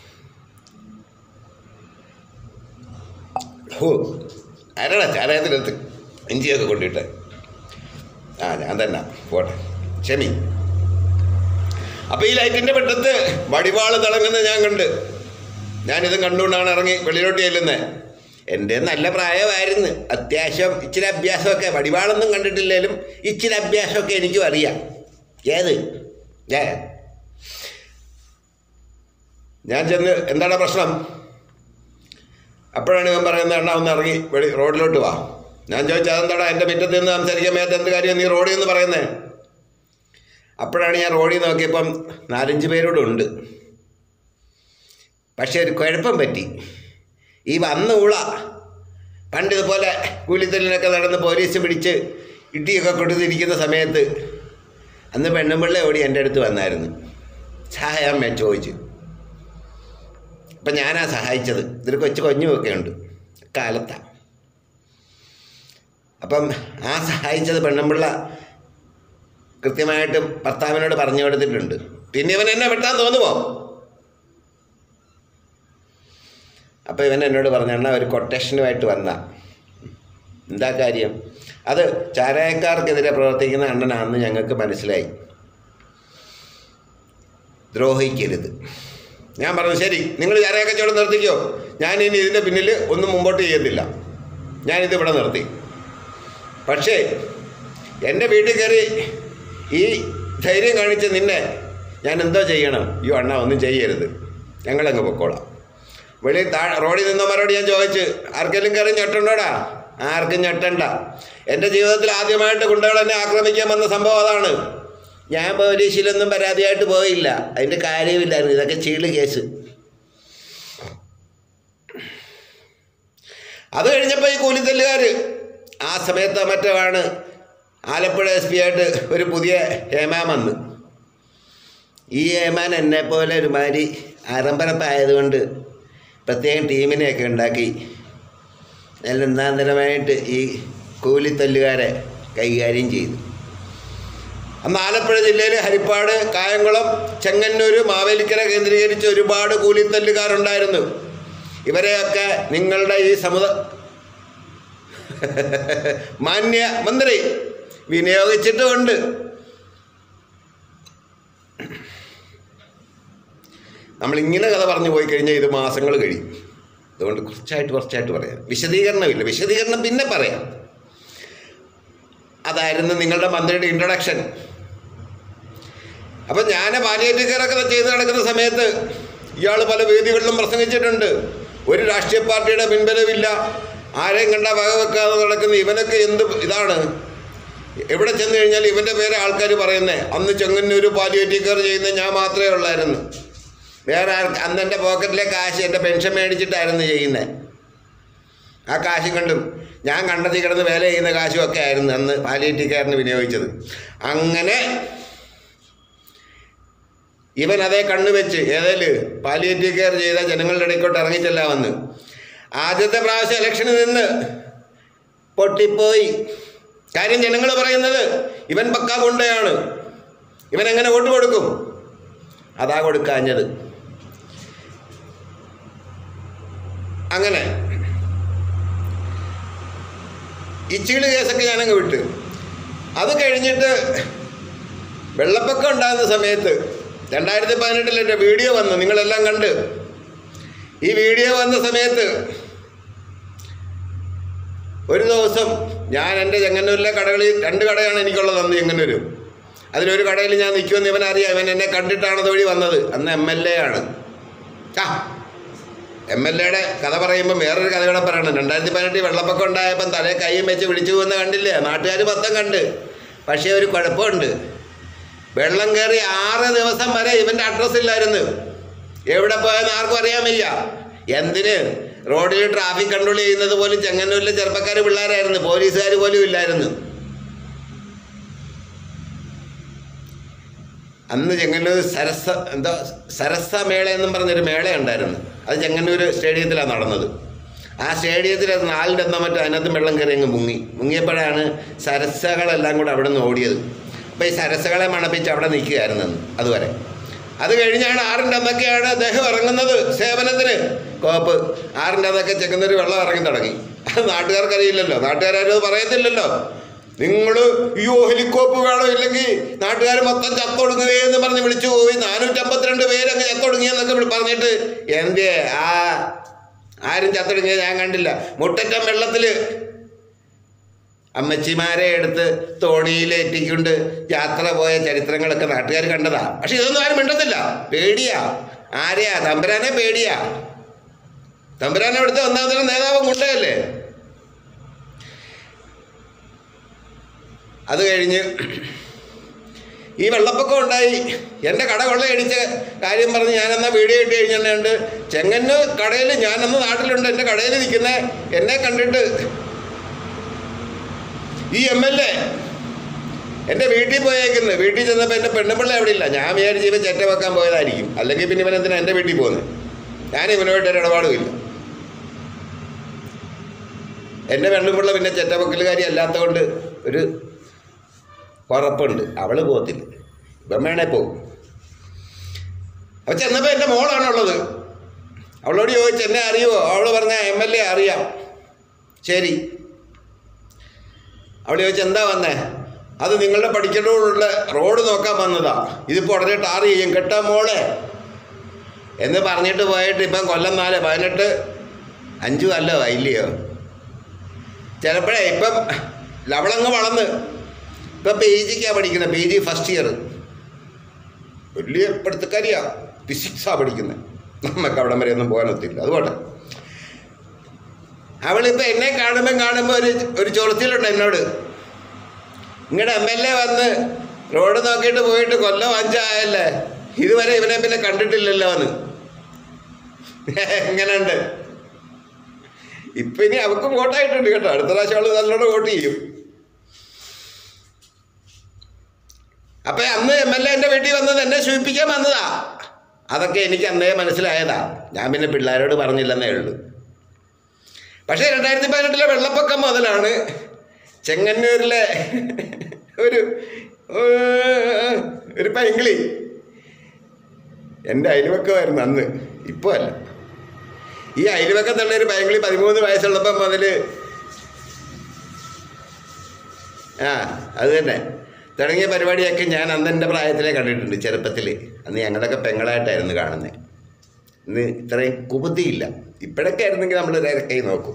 ഹോ ആരാടാ ചാരായത്തിനകത്ത് ഇഞ്ചിയൊക്കെ കൊണ്ടിട്ട് ആ ഞാൻ തന്നെ പോട്ടെ ക്ഷമി അപ്പോൾ ഈ ലൈറ്റിൻ്റെ പെട്ടത്ത് വടിവാള് തിളങ്ങുന്നത് ഞാൻ കണ്ട് ഞാനിത് കണ്ടുകൊണ്ടാണ് ഇറങ്ങി വെളിയിലോട്ട് ചെല്ലുന്നത് എൻ്റെ നല്ല പ്രായമായിരുന്നു അത്യാവശ്യം ഇച്ചിരി അഭ്യാസമൊക്കെ വടിവാളൊന്നും കണ്ടിട്ടില്ലേലും ഇച്ചിരി അഭ്യാസമൊക്കെ എനിക്കും അറിയാം ഏത് ഏ ഞാൻ ചെന്ന് എന്താണ് പ്രശ്നം അപ്പോഴാണ് ഇവൻ പറയുന്നത് എണ്ണ ഒന്ന് ഇറങ്ങി വെളി റോഡിലോട്ട് വാ ഞാൻ ചോദിച്ചാൽ അതെന്താടാ എൻ്റെ മുറ്റത്ത് നിന്ന് സംസാരിക്കാൻ മേത്ത് എന്ത് കാര്യം നീ റോഡിൽ നിന്ന് പറയുന്നത് അപ്പോഴാണ് ഞാൻ റോഡിൽ നോക്കിയപ്പം നാലഞ്ച് പേരോട് ഉണ്ട് പക്ഷേ ഒരു കുഴപ്പം പറ്റി ഈ വന്ന ഉള പണ്ട് ഇതുപോലെ കൂലിത്തല്ലിനൊക്കെ നടന്ന് പോലീസ് പിടിച്ച് ഇടിയൊക്കെ കൊടുത്തിരിക്കുന്ന സമയത്ത് അന്ന് പെണ്ണുമ്പിള്ള ഓടി എൻ്റെ അടുത്ത് വന്നായിരുന്നു സഹായം ഞാൻ ചോദിച്ചു അപ്പം ഞാനാ സഹായിച്ചത് ഇതൊരു കൊച്ചു കൊഞ്ഞുമൊക്കെ ഉണ്ട് കാലത്താണ് അപ്പം ആ സഹായിച്ചത് പെണ്ണുമ്പിള്ള കൃത്യമായിട്ട് ഭർത്താവിനോട് പറഞ്ഞു കൊടുത്തിട്ടുണ്ട് പിന്നെ ഇവൻ എന്നെ വെട്ടാൻ തോന്നുമോ അപ്പോൾ ഇവൻ എന്നോട് പറഞ്ഞു അണ്ണാ ഒരു കൊട്ടേഷനുമായിട്ട് വന്ന എന്താ കാര്യം അത് ചാരായക്കാർക്കെതിരെ പ്രവർത്തിക്കുന്ന അണ്ണനാണെന്ന് ഞങ്ങൾക്ക് മനസ്സിലായി ദ്രോഹിക്കരുത് ഞാൻ പറഞ്ഞു ശരി നിങ്ങൾ ചാരായ കച്ചവടം നിർത്തിക്കോ ഞാൻ ഇനി ഇതിൻ്റെ പിന്നിൽ ഒന്നും മുമ്പോട്ട് ചെയ്യുന്നില്ല ഞാനിത് ഇവിടെ നിർത്തി പക്ഷേ എൻ്റെ വീട്ടിൽ കയറി ഈ ധൈര്യം കാണിച്ച് നിന്നെ ഞാൻ എന്തോ ചെയ്യണം ഈ അണ്ണ ഒന്നും ചെയ്യരുത് ഞങ്ങളങ്ങ് പൊക്കോളാം വെളിയിൽ താ റോഡിൽ നിന്നവരോട് ഞാൻ ചോദിച്ച് ആർക്കെങ്കിലും കയറി ഞെട്ടുണ്ടോടാ ആർക്കും ഞെട്ടണ്ട എൻ്റെ ജീവിതത്തിൽ ആദ്യമായിട്ട് ഗുണ്ടകൾ എന്നെ ആക്രമിക്കാൻ വന്ന സംഭവം അതാണ് ഞാൻ പോലീസിലൊന്നും പരാതിയായിട്ട് പോയില്ല അതിൻ്റെ കാര്യമില്ലായിരുന്നു ഇതൊക്കെ ചീള് കേസ് അത് കഴിഞ്ഞപ്പോൾ ഈ കൂലിത്തല്ലുകാർ ആ സമയത്ത് മറ്റുമാണ് ആലപ്പുഴ എസ് പി ആയിട്ട് ഒരു പുതിയ ഏമാൻ വന്ന് ഈ ഏമാൻ എന്നെ പോലെ ഒരുമാതിരി ആരംഭരപ്പായതുകൊണ്ട് പ്രത്യേകം ടീമിനെയൊക്കെ ഉണ്ടാക്കി നല്ല ഒന്നാന്തരമായിട്ട് ഈ കൂലിത്തല്ലുകാരെ കൈകാര്യം ചെയ്തു അന്ന് ആലപ്പുഴ ജില്ലയിൽ ഹരിപ്പാട് കായംകുളം ചെങ്ങന്നൂർ മാവേലിക്കര കേന്ദ്രീകരിച്ച് ഒരുപാട് കൂലിത്തല്ലുകാരുണ്ടായിരുന്നു ഇവരെയൊക്കെ നിങ്ങളുടെ ഈ സമുദ മാന്യ മന്ത്രി വിനിയോഗിച്ചിട്ടുമുണ്ട് നമ്മൾ ഇങ്ങനെ കഥ പറഞ്ഞു പോയി കഴിഞ്ഞാൽ ഇത് മാസങ്ങൾ കഴിയും അതുകൊണ്ട് കുറച്ചായിട്ട് കുറച്ചായിട്ട് പറയാം വിശദീകരണമില്ല വിശദീകരണം പിന്നെ പറയാം അതായിരുന്നു നിങ്ങളുടെ മന്ത്രിയുടെ ഇൻട്രൊഡക്ഷൻ അപ്പം ഞാൻ പാലിയേറ്റീവ് കെയറൊക്കെ ചെയ്ത് നടക്കുന്ന സമയത്ത് ഇയാൾ പല വേദികളിലും പ്രസംഗിച്ചിട്ടുണ്ട് ഒരു രാഷ്ട്രീയ പാർട്ടിയുടെ പിൻബലമില്ല ആരെയും കണ്ട വകവെക്കാതെ നടക്കുന്ന ഇവനൊക്കെ എന്ത് ഇതാണ് എവിടെ ചെന്ന് കഴിഞ്ഞാൽ ഇവൻ്റെ പേര് ആൾക്കാർ പറയുന്നേ അന്ന് ചെങ്ങന്നൂർ പാലിയേറ്റീവ് കെയർ ചെയ്യുന്ന ഞാൻ മാത്രമേ ഉള്ളായിരുന്നു വേറെ ആൾ അന്ന് എൻ്റെ പോക്കറ്റിലെ കാശ് എൻ്റെ പെൻഷൻ മേടിച്ചിട്ടായിരുന്നു ചെയ്യുന്നത് ആ കാശ് കണ്ടും ഞാൻ കണ്ടെത്തി കിടന്ന് വേല ചെയ്യുന്ന കാശും ഒക്കെ ആയിരുന്നു അന്ന് പാലിയേറ്റീവ് കെയറിന് വിനിയോഗിച്ചത് അങ്ങനെ ഇവൻ അതേ കണ്ണുവെച്ച് ഏതേല് പാലിയേറ്റീവ് കെയർ ചെയ്ത ജനങ്ങളുടെ ഇടയ്ക്കോട്ട് ഇറങ്ങിച്ചെല്ലാമെന്ന് ആദ്യത്തെ പ്രാവശ്യം ഇലക്ഷനിൽ നിന്ന് പൊട്ടിപ്പോയി കാര്യം ജനങ്ങൾ പറയുന്നത് ഇവൻ പക്ക കൊണ്ടയാണ് ഇവൻ എങ്ങനെ വോട്ട് കൊടുക്കും അതാ കൊടുക്കാഞ്ഞത് അങ്ങനെ ഇച്ചിളി കേസൊക്കെ ഞാനങ്ങ് വിട്ട് അത് കഴിഞ്ഞിട്ട് വെള്ളപ്പൊക്കം ഉണ്ടാകുന്ന സമയത്ത് രണ്ടായിരത്തി പതിനെട്ടിൽ എൻ്റെ വീഡിയോ വന്നു നിങ്ങളെല്ലാം കണ്ട് ഈ വീഡിയോ വന്ന സമയത്ത് ഒരു ദിവസം ഞാൻ എൻ്റെ ചെങ്ങന്നൂരിലെ കടകളിൽ രണ്ട് കടയാണ് എനിക്കുള്ളത് അന്ന് ചെങ്ങന്നൂർ അതിലൊരു കടയിൽ ഞാൻ നിൽക്കുമെന്ന് ഇവൻ അറിയാം ഇവൻ എന്നെ കണ്ടിട്ടാണ് അതുവഴി വന്നത് അന്ന് എം എൽ എ ആണ് ആ എം എൽ എയുടെ കഥ പറയുമ്പോൾ വേറൊരു കഥ കൂടെ പറയണം രണ്ടായിരത്തി പതിനെട്ടിൽ വെള്ളപ്പൊക്കം ഉണ്ടായപ്പം തലേ കൈയും വെച്ച് പിടിച്ചു പോകുന്ന കണ്ടില്ലേ നാട്ടുകാർ മൊത്തം കണ്ട് പക്ഷേ ഒരു കുഴപ്പമുണ്ട് വെള്ളം കയറി ആറ് ദിവസം വരെ ഇവൻ്റെ അഡ്രസ്സ് ഇല്ലായിരുന്നു എവിടെ പോയെന്ന് ആർക്കും അറിയാൻ വയ്യ എന്തിന് റോഡിൽ ട്രാഫിക് കൺട്രോൾ ചെയ്യുന്നത് പോലും ചെങ്ങന്നൂരിലെ ചെറുപ്പക്കാർ പിള്ളേരായിരുന്നു പോലീസുകാർ പോലും ഇല്ലായിരുന്നു അന്ന് ചെങ്ങന്നൂർ സരസ എന്താ സരസ മേള എന്നും പറഞ്ഞൊരു മേള ഉണ്ടായിരുന്നു അത് ചെങ്ങന്നൂർ സ്റ്റേഡിയത്തിലാണ് നടന്നത് ആ സ്റ്റേഡിയത്തിൽ അത് നാലിൻ്റെ എന്ന മറ്റോ അതിനകത്ത് വെള്ളം കയറി അങ്ങ് മുങ്ങി മുങ്ങിയപ്പോഴാണ് സരസകളെല്ലാം കൂടെ അവിടെ നിന്ന് ഓടിയത് അപ്പോൾ ഈ സരസകളെ മണപ്പിച്ച് അവിടെ നിൽക്കുകയായിരുന്നു അന്ന് അതുവരെ അത് കഴിഞ്ഞാണ് ആറിൻ്റെ അന്നൊക്കെയാണ് അദ്ദേഹം ഇറങ്ങുന്നത് സേവനത്തിന് കോപ്പ് ആറിൻ്റെ അന്നൊക്കെ ചെങ്ങന്നൂർ വെള്ളം ഇറങ്ങി തുടങ്ങി അത് നാട്ടുകാർക്കറിയില്ലല്ലോ നാട്ടുകാരും അത് പറയത്തില്ലല്ലോ നിങ്ങൾ അയ്യോ ഹെലികോപ്പ് വേണോ ഇല്ലെങ്കിൽ നാട്ടുകാർ മൊത്തം ചത്തൊടുങ്ങുകയെന്ന് പറഞ്ഞ് വിളിച്ചു പോയി നാനൂറ്റമ്പത്തിരണ്ട് പേരങ്ങ് ചത്തൊടുങ്ങിയെന്നൊക്കെ വിളി- പറഞ്ഞിട്ട് എന്തേ ആ ആരും ചത്തൊടുങ്ങിയത് ഞാൻ കണ്ടില്ല മുട്ടറ്റം വെള്ളത്തിൽ അമ്മച്ചിമാരെ എടുത്ത് തോണിയിലേറ്റിക്കൊണ്ട് യാത്ര പോയ ചരിത്രങ്ങളൊക്കെ നാട്ടുകാർ കണ്ടതാ പക്ഷെ ഇതൊന്നും ആരും മിണ്ടത്തില്ല പേടിയാ ആരെയാ തമ്പുരാനെ പേടിയാ തമ്പുരാനെ ഇവിടുത്തെ ഒന്നാമത്തെ നേതാവും കൊണ്ടല്ലേ അത് കഴിഞ്ഞ് ഈ വെള്ളപ്പൊക്കം ഉണ്ടായി എൻ്റെ കട കൊള്ളയടിച്ച കാര്യം പറഞ്ഞ് ഞാനെന്നാ വീഡിയോ ഇട്ട് കഴിഞ്ഞിട്ടുണ്ട് ചെങ്ങന്നൂർ കടയിൽ ഞാനന്ന് നാട്ടിലുണ്ട് എൻ്റെ കടയിൽ നിൽക്കുന്ന എന്നെ കണ്ടിട്ട് ഈ എം എൽ എ എൻ്റെ വീട്ടിൽ പോയേക്കുന്നത് വീട്ടിൽ ചെന്നപ്പോൾ എൻ്റെ പെണ്ണുപിള്ള അവിടെ ഇല്ല ഞാൻ വിചാരിച്ച് ഇവൻ ചെറ്റ വെക്കാൻ പോയതായിരിക്കും അല്ലെങ്കിൽ പിന്നെ ഇവൻ എന്തിനാ എൻ്റെ വീട്ടിൽ പോകുന്നത് ഞാൻ ഇവനുമായിട്ട് ഒരു ഇടപാടുമില്ല എൻ്റെ പെണ്ണുപിള്ള പിന്നെ ചെറ്റ വെക്കലുകാരി അല്ലാത്തതുകൊണ്ട് ഒരു ഉറപ്പുണ്ട് അവള് പോകത്തില്ല ഇവൻ വേണേ പോകും അപ്പോൾ ചെന്നപ്പോൾ എൻ്റെ മോളാണുള്ളത് അവളോട് ചോദിച്ചു എന്നെ അറിയുമോ അവൾ പറഞ്ഞ എം എൽ എ അറിയാം ശരി അവൾ ചോദിച്ചു എന്താ വന്നേ അത് നിങ്ങളുടെ പഠിക്കേണ്ടതുള്ള റോഡ് നോക്കാൻ വന്നതാ ഇതിപ്പോൾ ഉടനെ ടാർ ചെയ്യും കേട്ടോ മോളെ എന്ന് പറഞ്ഞിട്ട് പോയിട്ട് ഇപ്പം കൊല്ലം നാല് പതിനെട്ട് അഞ്ചു അല്ലോ ഇല്ലയോ ചിലപ്പോഴേ ഇപ്പം ലവളങ്ങ് വളർന്ന് ഇപ്പം പി ജിക്കാണ് പഠിക്കുന്നത് പി ജി ഫസ്റ്റ് ഇയർ വലിയ പഠിത്തക്കാരിയാ ഫിസിക്സാണ് പഠിക്കുന്നത് നമുക്ക് അവിടം വരെ ഒന്നും പോകാനൊത്തില്ല അതുകൊണ്ട് അവളിപ്പോൾ എന്നെ കാണുമ്പം കാണുമ്പോൾ ഒരു ഒരു ചൊറിച്ചിലുണ്ട് എന്നോട് ഇങ്ങടെ എം എൽ എ വന്ന് റോഡ് നോക്കിയിട്ട് പോയിട്ട് കൊല്ലം അഞ്ചായല്ലേ ഇതുവരെ ഇവനെ പിന്നെ കണ്ടിട്ടില്ലല്ലോ എന്ന് എങ്ങനെയുണ്ട് ഇപ്പം ഇനി അവക്കും വോട്ടായിട്ടുണ്ട് കേട്ടോ അടുത്ത പ്രാവശ്യം അവള് നല്ലോണം വോട്ട് ചെയ്യും അപ്പൊ അന്ന് എം എൽ എ എൻ്റെ വീട്ടിൽ വന്നത് എന്നെ സൂചിപ്പിക്കാൻ വന്നതാ അതൊക്കെ എനിക്ക് അന്നേ മനസ്സിലായതാ ഞാൻ പിന്നെ പിള്ളേരോട് പറഞ്ഞില്ലെന്നേ ഉള്ളൂ പക്ഷേ രണ്ടായിരത്തി പതിനെട്ടിലെ വെള്ളപ്പൊക്കം മുതലാണ് ചെങ്ങന്നൂരിലെ ഒരു ഏർ, ഒരു പൈങ്കിളി എൻ്റെ അയൽവക്കമായിരുന്നു അന്ന് ഇപ്പോൾ അല്ല ഈ അയൽവക്കത്തുള്ള ഒരു പൈങ്കിളി പതിമൂന്ന് വയസ്സുള്ളപ്പം മുതൽ ആ അത് തന്നെ തുടങ്ങിയ പരിപാടിയൊക്കെ ഞാൻ അന്ന് എൻ്റെ പ്രായത്തിലേ കണ്ടിട്ടുണ്ട് ചെറുപ്പത്തിൽ അന്ന് ഞങ്ങളൊക്കെ പെങ്ങളായിട്ടായിരുന്നു കാണുന്നത് ഇന്ന് ഇത്രയും കുബുദ്ധിയില്ല ഇപ്പോഴൊക്കെ ആയിരുന്നെങ്കിൽ നമ്മൾ കൈ നോക്കും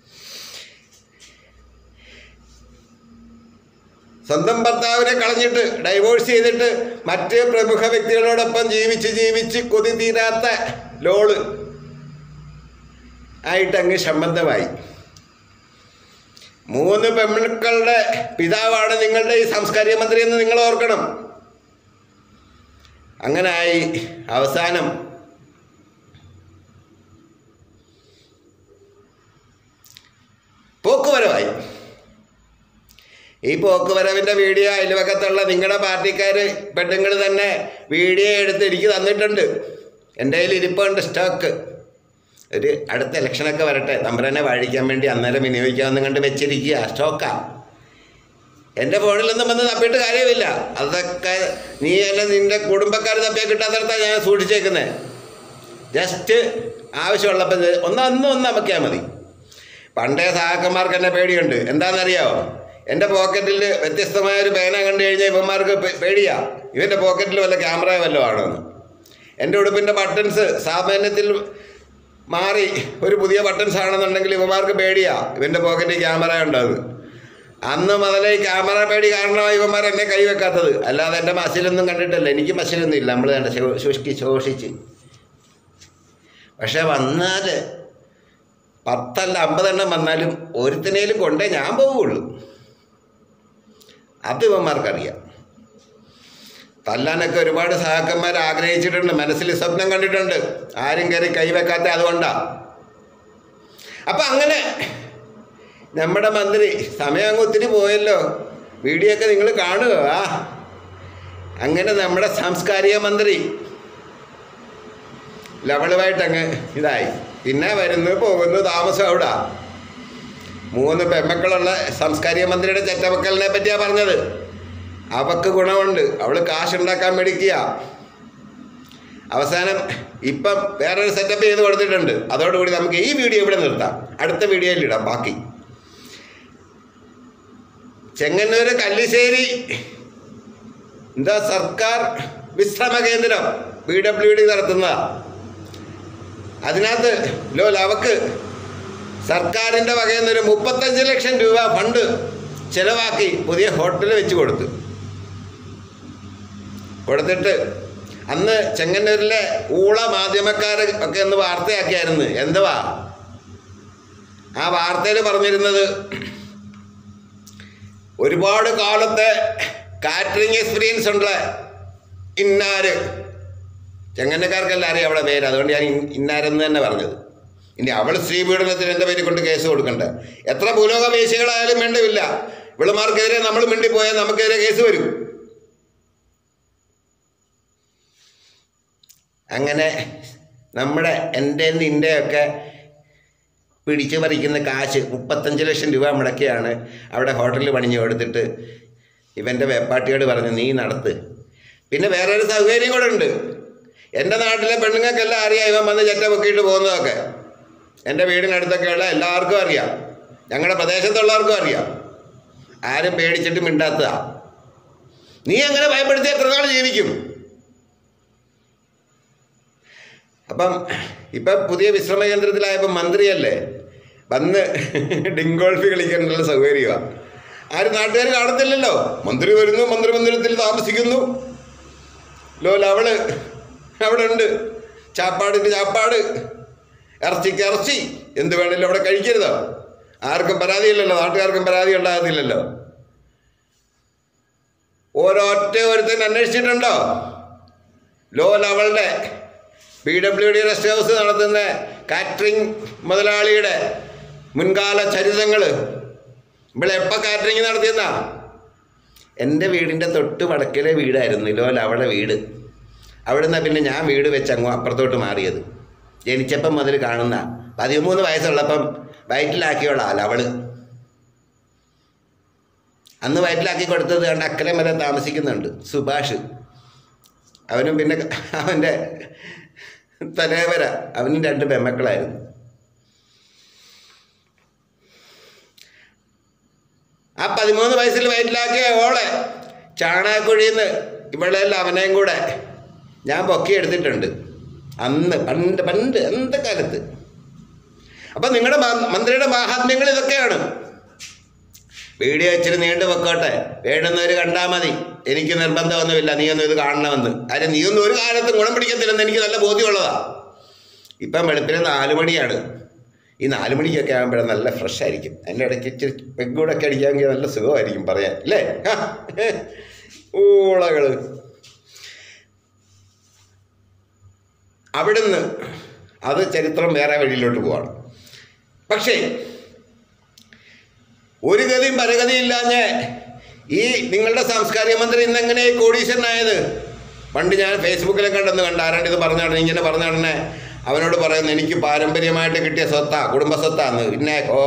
സ്വന്തം ഭർത്താവിനെ കളഞ്ഞിട്ട് ഡൈവോഴ്സ് ചെയ്തിട്ട് മറ്റ് പ്രമുഖ വ്യക്തികളോടൊപ്പം ജീവിച്ച് ജീവിച്ച് കൊതി തീരാത്ത ലോള് ആയിട്ട് അങ്ങ് സംബന്ധമായി മൂന്ന് പെൺമക്കളുടെ പിതാവാണ് നിങ്ങളുടെ ഈ സാംസ്കാരിക മന്ത്രി എന്ന് നിങ്ങൾ ഓർക്കണം അങ്ങനായി അവസാനം പോക്കുവരവായി ഈ പോക്കുവരവിൻ്റെ വീഡിയോ അയൽവക്കത്തുള്ള നിങ്ങളുടെ പാർട്ടിക്കാർ പെണ്ണുങ്ങൾ തന്നെ വീഡിയോ എടുത്ത് എനിക്ക് തന്നിട്ടുണ്ട് എൻ്റെ കയ്യിൽ ഇരിപ്പുണ്ട് സ്റ്റോക്ക് ഒരു അടുത്ത ഇലക്ഷനൊക്കെ വരട്ടെ തമ്പരനെ വാഴിക്കാൻ വേണ്ടി അന്നേരം വിനിയോഗിക്കാമെന്ന് കണ്ട് വെച്ചിരിക്കുക സ്റ്റോക്കാ എൻ്റെ ഫോണിലൊന്നും വന്ന് തപ്പിയിട്ട് കാര്യമില്ല അതൊക്കെ നീ അല്ല നിൻ്റെ കുടുംബക്കാർ തപ്പിയാൽ കിട്ടാത്തടത്താണ് ഞാൻ സൂക്ഷിച്ചേക്കുന്നത് ജസ്റ്റ് ആവശ്യമുള്ളപ്പോൾ ഇത് ഒന്ന് ഒന്ന് ഒന്ന് അമക്കിയാൽ മതി പണ്ടേ സഹാക്കന്മാർക്ക് എന്നെ പേടിയുണ്ട് എന്താണെന്നറിയാമോ എൻ്റെ പോക്കറ്റിൽ വ്യത്യസ്തമായ ഒരു പേന കണ്ടു കഴിഞ്ഞാൽ ഇവന്മാർക്ക് പേ- പേടിയാ ഇവൻ്റെ പോക്കറ്റിൽ വല്ല ക്യാമറ വല്ലതും ആണോ എന്ന് എൻ്റെ ഉടുപ്പിൻ്റെ ബട്ടൺസ് സാമാന്യത്തിൽ മാറി ഒരു പുതിയ ബട്ടൺസ് ആണെന്നുണ്ടെങ്കിൽ ഇവന്മാർക്ക് പേടിയാ ഇവൻ്റെ പോക്കറ്റിൽ ക്യാമറ ഉണ്ടത് അന്ന് മുതലേ ഈ ക്യാമറ പേടി കാരണമായി ഇവന്മാർ എന്നെ കൈവെക്കാത്തത് അല്ലാതെ എൻ്റെ മസിലൊന്നും കണ്ടിട്ടില്ല എനിക്ക് മസിലൊന്നും ഇല്ല നമ്മൾ കണ്ട ശുഷ്കി ശോഷിച്ച് പക്ഷെ വന്നാൽ പത്തല്ല അമ്പതെണ്ണം വന്നാലും ഒരുത്തിനേലും കൊണ്ടേ ഞാൻ പോവുള്ളൂ അത് ഇവന്മാർക്കറിയാം തല്ലാനൊക്കെ ഒരുപാട് സഹാക്കന്മാർ ആഗ്രഹിച്ചിട്ടുണ്ട് മനസ്സിൽ സ്വപ്നം കണ്ടിട്ടുണ്ട് ആരും കയറി കൈവെക്കാത്ത അതുകൊണ്ടാ അപ്പം അങ്ങനെ നമ്മുടെ മന്ത്രി സമയം അങ്ങ് ഒത്തിരി പോയല്ലോ വീഡിയോ ഒക്കെ നിങ്ങൾ കാണുക ആ അങ്ങനെ നമ്മുടെ സാംസ്കാരിക മന്ത്രി ലവളുമായിട്ട് അങ്ങ് ഇതായി പിന്നെ വരുന്നു പോകുന്നു താമസം അവിടെ മൂന്ന് പെമ്മക്കളുള്ള സാംസ്കാരിക മന്ത്രിയുടെ ചെറ്റമക്കലിനെ പറ്റിയാ പറഞ്ഞത് അവക്ക് ഗുണമുണ്ട് അവള് കാശുണ്ടാക്കാൻ മേടിക്കുക അവസാനം ഇപ്പം വേറൊരു സെറ്റപ്പ് ചെയ്ത് കൊടുത്തിട്ടുണ്ട് അതോടുകൂടി നമുക്ക് ഈ വീഡിയോ ഇവിടെ നിർത്താം അടുത്ത വീഡിയോയിൽ ഇടാം ബാക്കി ചെങ്ങന്നൂര് കല്ലിശ്ശേരി എന്താ സർക്കാർ വിശ്രമ കേന്ദ്രം പി ഡബ്ല്യു ഡി നടത്തുന്നതാ അതിനകത്ത് ലോൽ അവക്ക് സർക്കാരിൻ്റെ വകയിൽ നിന്നൊരു മുപ്പത്തഞ്ച് ലക്ഷം രൂപ ഫണ്ട് ചിലവാക്കി പുതിയ ഹോട്ടൽ വെച്ച് കൊടുത്തു കൊടുത്തിട്ട് അന്ന് ചെങ്ങന്നൂരിലെ ഊള മാധ്യമക്കാർ ഒക്കെ ഒന്ന് വാർത്തയാക്കിയായിരുന്നു എന്തുവാ ആ വാർത്തയിൽ പറഞ്ഞിരുന്നത് ഒരുപാട് കാലത്തെ കാറ്ററിംഗ് എക്സ്പീരിയൻസ് ഉള്ള ഇന്നാര് ചെങ്ങന്നക്കാർക്കെല്ലാം അറിയാം അവളെ പേര് അതുകൊണ്ട് ഞാൻ ഇൻ- ഇന്നാരെന്ന് തന്നെ പറഞ്ഞത് ഇനി അവൾ സ്ത്രീപീഡനത്തിന് എൻ്റെ പേരിൽ കൊണ്ട് കേസ് കൊടുക്കണ്ട എത്ര ഭൂലോക വേശികളായാലും വേണ്ടവില്ല ഇവളുമാർക്കെതിരെ നമ്മൾ മിണ്ടിപ്പോയാൽ നമുക്കെതിരെ കേസ് വരും അങ്ങനെ നമ്മുടെ എൻ്റെ നിൻ്റെയൊക്കെ പിടിച്ചു പറിക്കുന്ന കാശ് മുപ്പത്തഞ്ച് ലക്ഷം രൂപ മുടക്കിയാണ് അവിടെ ഹോട്ടലിൽ പണിഞ്ഞു കൊടുത്തിട്ട് ഇവൻ്റെ വെപ്പാട്ടിയോട് പറഞ്ഞു നീ നടത്ത് പിന്നെ വേറെ ഒരു സൗകര്യം കൂടെ ഉണ്ട് എൻ്റെ നാട്ടിലെ പെണ്ണുങ്ങൾക്കെല്ലാം അറിയാം ഇവൻ വന്ന് ചെറ്റ പൊക്കിയിട്ട് പോകുന്നതൊക്കെ എൻ്റെ വീടിനടുത്തൊക്കെയുള്ള എല്ലാവർക്കും അറിയാം ഞങ്ങളുടെ പ്രദേശത്തുള്ളവർക്കും അറിയാം ആരും പേടിച്ചിട്ട് മിണ്ടാത്തതാ നീ അങ്ങനെ ഭയപ്പെടുത്തി എത്ര നാൾ ജീവിക്കും അപ്പം ഇപ്പം പുതിയ വിശ്രമ കേന്ദ്രത്തിലായപ്പോൾ മന്ത്രിയല്ലേ വന്ന് ഡിങ്കോൾഫി കളിക്കാനുള്ള സൗകര്യമാണ് ആരും നാട്ടുകാർ കാണത്തില്ലല്ലോ മന്ത്രി വരുന്നു മന്ത്രിമന്ദിരത്തിൽ താമസിക്കുന്നു ലോല അവള് അവിടെ ഉണ്ട് ചാപ്പാടിന് ചാപ്പാട് ഇറച്ചിക്ക് ഇറച്ചി എന്ത് വേണേലും അവിടെ കഴിക്കരുതോ ആർക്കും പരാതിയില്ലല്ലോ നാട്ടുകാർക്കും പരാതി ഉണ്ടാകത്തില്ലല്ലോ ഓരോറ്റ ഒരുത്തൻ അന്വേഷിച്ചിട്ടുണ്ടോ ലോൽ അവളുടെ P W D rest house നടത്തുന്ന കാറ്ററിംഗ് മുതലാളിയുടെ മുൻകാല ചരിതങ്ങൾ ഇവിടെ എപ്പോൾ കാറ്ററിംഗ് നടത്തിയെന്നാ എൻ്റെ വീടിൻ്റെ തൊട്ട് വടക്കിലെ വീടായിരുന്നു ലോൽ അവളുടെ വീട് അവിടുന്ന് പിന്നെ ഞാൻ വീട് വെച്ച് അങ്ങ് അപ്പുറത്തോട്ട് മാറിയത് ജനിച്ചപ്പം മുതൽ കാണുന്ന പതിമൂന്ന് വയസ്സുള്ളപ്പം വയറ്റിലാക്കിയോളാൽ അവള് അന്ന് വയറ്റിലാക്കി കൊടുത്തത് കണ്ട് അക്കരെ വരെ താമസിക്കുന്നുണ്ട് സുഭാഷ് അവനും പിന്നെ അവൻ്റെ തലേവര അവനും രണ്ട് പെമ്മക്കളായിരുന്നു ആ പതിമൂന്ന് വയസ്സിൽ വയറ്റിലാക്കിയ ഓളെ ചാണകക്കുഴിയിൽ നിന്ന് ഇവളെല്ലാം അവനെയും കൂടെ ഞാൻ പൊക്കിയെടുത്തിട്ടുണ്ട് അന്ന് പണ്ട് പണ്ട് എന്ത കാലത്ത് അപ്പം നിങ്ങളുടെ മന്ത്രിയുടെ മാഹാത്മ്യങ്ങൾ ഇതൊക്കെയാണ് വീഡിയോ ഇച്ചിരി നീണ്ടു വെക്കോട്ടെ വേണ്ടുന്നവർ കണ്ടാൽ മതി എനിക്ക് നിർബന്ധമൊന്നുമില്ല നീയൊന്നും ഇത് കാണണമെന്ന് കാര്യം നീയൊന്നും ഒരു കാലത്തും ഗുണം പിടിക്കത്തില്ലെന്ന് എനിക്ക് നല്ല ബോധ്യമുള്ളതാ ഇപ്പം വെളുപ്പിന് നാല് മണിയാണ് ഈ നാല് മണിക്കൊക്കെ ആകുമ്പോഴേ നല്ല ഫ്രഷ് ആയിരിക്കും അതിൻ്റെ ഇടയ്ക്ക് ഇച്ചിരി പെഗ്ഗൂടൊക്കെ അടിക്കാമെങ്കിൽ നല്ല സുഖമായിരിക്കും പറയാൻ അല്ലേ ഊളകൾ അവിടുന്ന് അത് ചരിത്രം വേറെ വഴിയിലോട്ട് പോവാണ് പക്ഷേ ഒരു ഗതിയും പരഗതിയും ഇല്ലാഞ്ഞ് ഈ നിങ്ങളുടെ സാംസ്കാരിക മന്ത്രി ഇന്ന് എങ്ങനെ കോടീശ്വരനായത് പണ്ട് ഞാൻ ഫേസ്ബുക്കിലൊക്കെ കണ്ടെന്ന് കണ്ട ആരാണ്ട് ഇത് പറഞ്ഞാണ് ഇങ്ങനെ പറഞ്ഞാടനെ അവനോട് പറയുന്നു എനിക്ക് പാരമ്പര്യമായിട്ട് കിട്ടിയ സ്വത്താ കുടുംബ സ്വത്താന്ന് പിന്നെ ഓ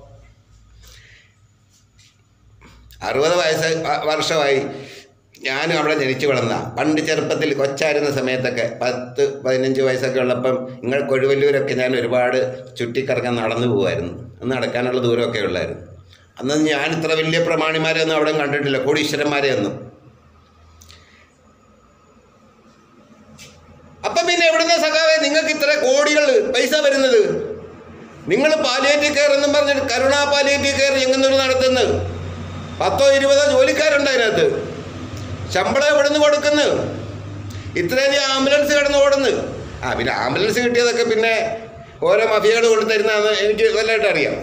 അറുപത് വയസ്സ് വ- വർഷമായി ഞാനും അവിടെ ജനിച്ചു വളർന്ന പണ്ട് ചെറുപ്പത്തിൽ കൊച്ചായിരുന്ന സമയത്തൊക്കെ പത്ത് പതിനഞ്ച് വയസ്സൊക്കെ ഉള്ളപ്പം നിങ്ങൾ കൊഴുവല്ലൂരൊക്കെ ഞാൻ ഒരുപാട് ചുറ്റിക്കറങ്ങാൻ നടന്നു പോകുമായിരുന്നു അന്ന് നടക്കാനുള്ള ദൂരമൊക്കെ ഉള്ളായിരുന്നു അന്ന് ഞാൻ ഇത്ര വലിയ പ്രമാണിമാരെ ഒന്നും അവിടെ കണ്ടിട്ടില്ല കോടീശ്വരന്മാരെ ഒന്നും അപ്പം പിന്നെ എവിടുന്ന സഖാവേ നിങ്ങൾക്ക് ഇത്ര കോടികൾ പൈസ വരുന്നത് നിങ്ങൾ പാലിയേറ്റീവ് കെയർ എന്നും പറഞ്ഞിട്ട് കരുണാ പാലിയേറ്റീവ് കെയർ എങ്ങനൊരു നടത്തുന്നത് പത്തോ ഇരുപതോ ജോലിക്കാരുണ്ട് അതിനകത്ത് ശമ്പളം എവിടുന്ന് കൊടുക്കുന്നു ഇത്രയധികം ആംബുലൻസ് കിടന്ന് ഓടുന്നു ആ പിന്നെ ആംബുലൻസ് കിട്ടിയതൊക്കെ പിന്നെ ഓരോ മഫിയകൾ കൊണ്ട് തരുന്നതെന്ന് എനിക്ക് നല്ലതായിട്ട് അറിയാം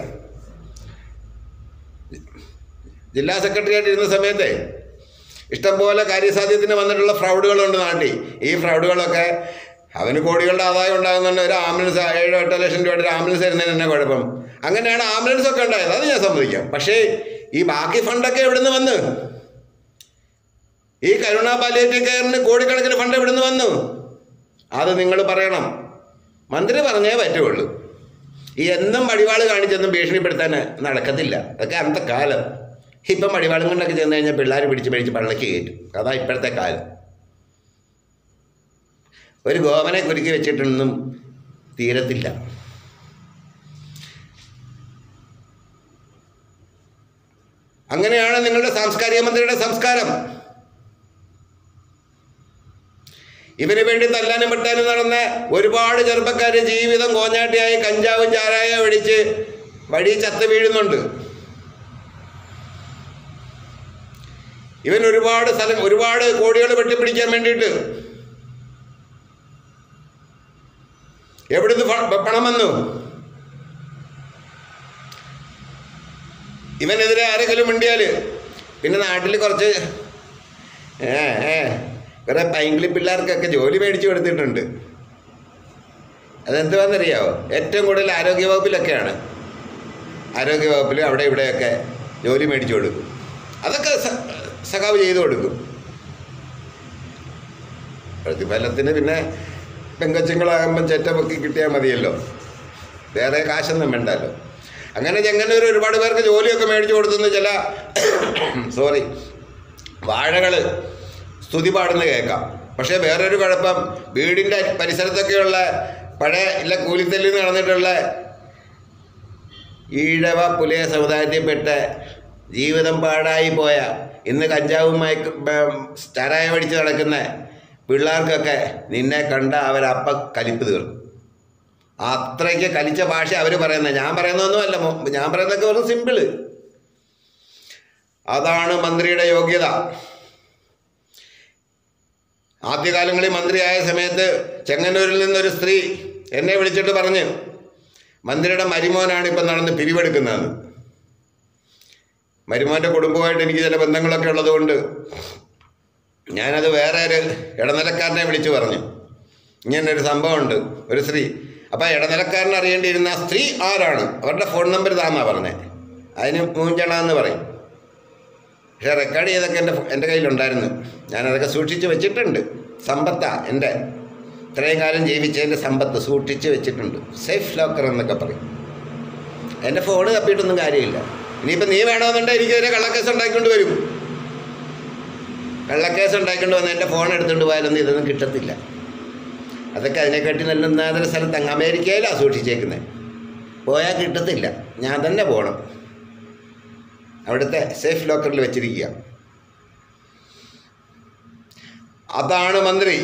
ജില്ലാ സെക്രട്ടറി ആയിട്ട് ഇരുന്ന സമയത്തെ ഇഷ്ടംപോലെ കാര്യസാധ്യത്തിന് വന്നിട്ടുള്ള ഫ്രൗഡുകളുണ്ട് നാട്ടിൽ ഈ ഫ്രൗഡുകളൊക്കെ അവന് കോടികളുടെ ആദായം ഉണ്ടാകുന്നുണ്ട് ഒരു ആംബുലൻസ് ഏഴോ എട്ടോ ലക്ഷം രൂപയുടെ ഒരു ആംബുലൻസ് തരുന്നതിന് തന്നെ കുഴപ്പം അങ്ങനെയാണ് ആംബുലൻസ് ഒക്കെ ഉണ്ടായത് അത് ഞാൻ സമ്മതിക്കാം പക്ഷേ ഈ ബാക്കി ഫണ്ടൊക്കെ എവിടുന്ന് വന്ന് ഈ കരുണാ പാലിയേറ്റീവ് കെയറിന് കോടിക്കണക്കിന് ഫണ്ട് എവിടുന്ന് വന്നു അത് നിങ്ങൾ പറയണം മന്ത്രി പറഞ്ഞേ പറ്റുള്ളൂ ഈ എന്നും വടിവാള് കാണിച്ചൊന്നും ഭീഷണിപ്പെടുത്താൻ നടക്കത്തില്ല അതൊക്കെ അന്നത്തെ കാലം ഇപ്പം വടിവാളും കൊണ്ടൊക്കെ ചെന്ന് കഴിഞ്ഞാൽ പിള്ളേർ പിടിച്ച് മേടിച്ച് പള്ളക്ക് കയറ്റും അതാ ഇപ്പോഴത്തെ കാലം ഒരു ഗോവനെ കുരുക്കി വെച്ചിട്ടൊന്നും തീരത്തില്ല അങ്ങനെയാണ് നിങ്ങളുടെ സാംസ്കാരിക മന്ത്രിയുടെ സംസ്കാരം ഇവന് വേണ്ടി തല്ലാനും വെട്ടാനും നടന്ന ഒരുപാട് ചെറുപ്പക്കാർ ജീവിതം കോഞ്ഞാട്ടിയായി കഞ്ചാവും ചാരായ ഒഴിച്ച് വഴി ചത്ത് വീഴുന്നുണ്ട് ഇവൻ ഒരുപാട് സ്ഥലം ഒരുപാട് കോടികൾ വെട്ടിപ്പിടിക്കാൻ വേണ്ടിയിട്ട് എവിടുന്ന് ഫ- പണം വന്നു ഇവനെതിരെ ആരെങ്കിലും മിണ്ടിയാല് പിന്നെ നാട്ടിൽ കുറച്ച് ഏ ഏ കുറെ പൈങ്കിളി പിള്ളേർക്കൊക്കെ ജോലി മേടിച്ചു കൊടുത്തിട്ടുണ്ട് അതെന്തുവാണെന്നറിയാവോ ഏറ്റവും കൂടുതൽ ആരോഗ്യവകുപ്പിലൊക്കെയാണ് ആരോഗ്യവകുപ്പിൽ അവിടെ ഇവിടെയൊക്കെ ജോലി മേടിച്ചു കൊടുക്കും അതൊക്കെ സ- സഖാവ് ചെയ്തു കൊടുക്കും പ്രതിഫലത്തിന് പിന്നെ പെങ്കൊച്ചുങ്ങളാകുമ്പം ചെറ്റപ്പൊക്കി കിട്ടിയാൽ മതിയല്ലോ വേറെ കാശൊന്നും വേണ്ടല്ലോ അങ്ങനെ ചെങ്ങന്നൂർ ഒരുപാട് പേർക്ക് ജോലിയൊക്കെ മേടിച്ചു കൊടുത്തുന്ന ചില സോറി വാഴകൾ സ്തുതി പാടുന്ന കേൾക്കാം പക്ഷേ വേറൊരു കുഴപ്പം വീടിൻ്റെ പരിസരത്തൊക്കെയുള്ള പഴയ ഇല്ല കൂലിത്തല്ലിൽ നടന്നിട്ടുള്ള ഈഴവ പുലയ സമുദായത്തിൽപ്പെട്ട ജീവിതം പാടായി പോയ ഇന്ന് കഞ്ചാവും മയക്ക് ചാരായ പഠിച്ച് നടക്കുന്ന പിള്ളേർക്കൊക്കെ നിന്നെ കണ്ട അവരപ്പ കലിപ്പ് തീർക്കും അത്രയ്ക്ക് കലിച്ച ഭാഷ അവർ പറയുന്നത് ഞാൻ പറയുന്നതൊന്നുമല്ല മോ- ഞാൻ പറയുന്നതൊക്കെ വെറും സിമ്പിള് അതാണ് മന്ത്രിയുടെ യോഗ്യത ആദ്യകാലങ്ങളിൽ മന്ത്രിയായ സമയത്ത് ചെങ്ങന്നൂരിൽ നിന്നൊരു സ്ത്രീ എന്നെ വിളിച്ചിട്ട് പറഞ്ഞ് മന്ത്രിയുടെ മരുമോനാണ് ഇപ്പം നടന്ന് പിരിവെടുക്കുന്നതെന്ന് മരുമോൻ്റെ കുടുംബമായിട്ട് എനിക്ക് ചില ബന്ധങ്ങളൊക്കെ ഉള്ളതുകൊണ്ട് ഞാനത് വേറെ ഒരു ഇടനിലക്കാരനെ വിളിച്ചു പറഞ്ഞു ഇങ്ങനൊരു സംഭവമുണ്ട് ഒരു സ്ത്രീ അപ്പോൾ ഇടനിലക്കാരൻ അറിയേണ്ടിയിരുന്ന ആ സ്ത്രീ ആരാണ് അവരുടെ ഫോൺ നമ്പർ താന്നാ പറഞ്ഞത് അതിന് മൂഞ്ചണമെന്ന് പറയും പക്ഷേ റെക്കോർഡ് ചെയ്തൊക്കെ എൻ്റെ എൻ്റെ കയ്യിലുണ്ടായിരുന്നു ഞാനതൊക്കെ സൂക്ഷിച്ച് വെച്ചിട്ടുണ്ട് സമ്പത്താ എൻ്റെ ഇത്രയും കാലം ജീവിച്ചതിൻ്റെ സമ്പത്ത് സൂക്ഷിച്ച് വെച്ചിട്ടുണ്ട് സേഫ് ലോക്കർ എന്നൊക്കെ പറയും എൻ്റെ ഫോണ് തപ്പിയിട്ടൊന്നും കാര്യമില്ല ഇനിയിപ്പോൾ നീ വേണമെന്നുണ്ടെങ്കിൽ എനിക്കെതിരെ കള്ളക്കേസ് ഉണ്ടാക്കിക്കൊണ്ട് വരും കള്ളക്കേസ് ഉണ്ടാക്കിക്കൊണ്ട് വന്ന് എൻ്റെ ഫോൺ എടുത്തുകൊണ്ട് പോയാലൊന്നും ഇതൊന്നും കിട്ടത്തില്ല അതൊക്കെ അതിനെക്കാട്ടി നല്ല ഒന്നാതൊരു സ്ഥലത്ത് അങ്ങ് അമേരിക്കയിലാണ് സൂക്ഷിച്ചേക്കുന്നത് പോയാൽ കിട്ടത്തില്ല ഞാൻ തന്നെ പോകണം അവിടുത്തെ സേഫ് ലോക്കറിൽ വെച്ചിരിക്കുക അതാണ് മന്ത്രി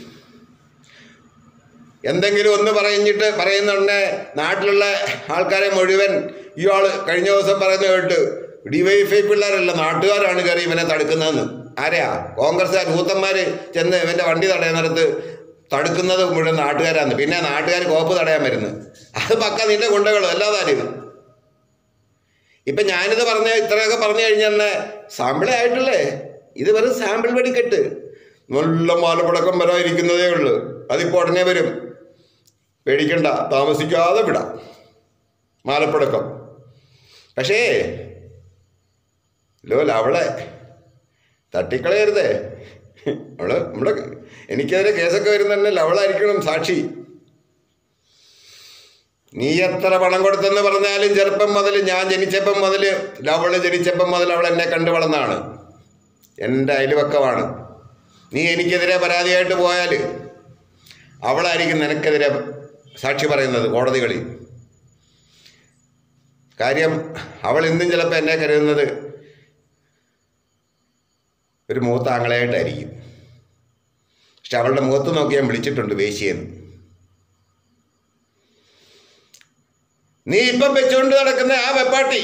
എന്തെങ്കിലും ഒന്ന് പറഞ്ഞിട്ട് പറയുന്നുണ്ട് നാട്ടിലുള്ള ആൾക്കാരെ മുഴുവൻ ഇയാൾ കഴിഞ്ഞ ദിവസം പറയുന്ന കേട്ട് ഡിവൈഎഫ്ഐ പിള്ളേരല്ല നാട്ടുകാരാണ് കയറി ഇവനെ തടുക്കുന്നതെന്ന് ആരെയാ കോൺഗ്രസ്സുകാർ ഭൂത്തന്മാർ ചെന്ന് ഇവൻ്റെ വണ്ടി തടയുന്നിടത്ത് തടുക്കുന്നത് മുഴുവൻ നാട്ടുകാരാണ് പിന്നെ നാട്ടുകാർ കോപ്പ് തടയാൻ വരുന്നത് അത് പക്ക നിന്റെ ഗുണ്ടകളും അല്ലാതെ ആരും ഇപ്പം ഞാനിത് പറഞ്ഞ ഇത്രയൊക്കെ പറഞ്ഞു കഴിഞ്ഞാൽ തന്നെ സാമ്പിളേ ആയിട്ടില്ലേ ഇത് വെറും സാമ്പിൾ വെടിക്കെട്ട് നല്ല മാലപ്പടക്കം വരാതിരിക്കുന്നതേ ഉള്ളൂ അതിപ്പോൾ ഉടനെ വരും പേടിക്കണ്ട താമസിക്കാതെ വിടാം മാലപ്പടക്കം പക്ഷേ ലോല അവളെ തട്ടിക്കളയരുതേ അവള് നമ്മുടെ എനിക്കെതിരെ കേസൊക്കെ വരുന്നുണ്ടല്ലോ അവളായിരിക്കണം സാക്ഷി നീ എത്ര പണം കൊടുത്തെന്ന് പറഞ്ഞാലും ചെറുപ്പം മുതൽ ഞാൻ ജനിച്ചപ്പം മുതൽ അവള് ജനിച്ചപ്പം മുതൽ അവൾ എന്നെ കണ്ടു വളർന്നാണ് എൻ്റെ അയൽവക്കമാണ് നീ എനിക്കെതിരെ പരാതിയായിട്ട് പോയാൽ അവളായിരിക്കും നിനക്കെതിരെ സാക്ഷി പറയുന്നത് കോടതികളിൽ കാര്യം അവൾ ഇന്നും ചിലപ്പോൾ എന്നെ കരുതുന്നത് ഒരു മൂത്ത ആങ്ങളായിട്ടായിരിക്കും പക്ഷെ അവളുടെ മുഖത്ത് നോക്കി ഞാൻ വിളിച്ചിട്ടുണ്ട് വേശിയെന്ന് നീ ഇപ്പം വെച്ചുകൊണ്ട് നടക്കുന്ന ആ വെപ്പാട്ടി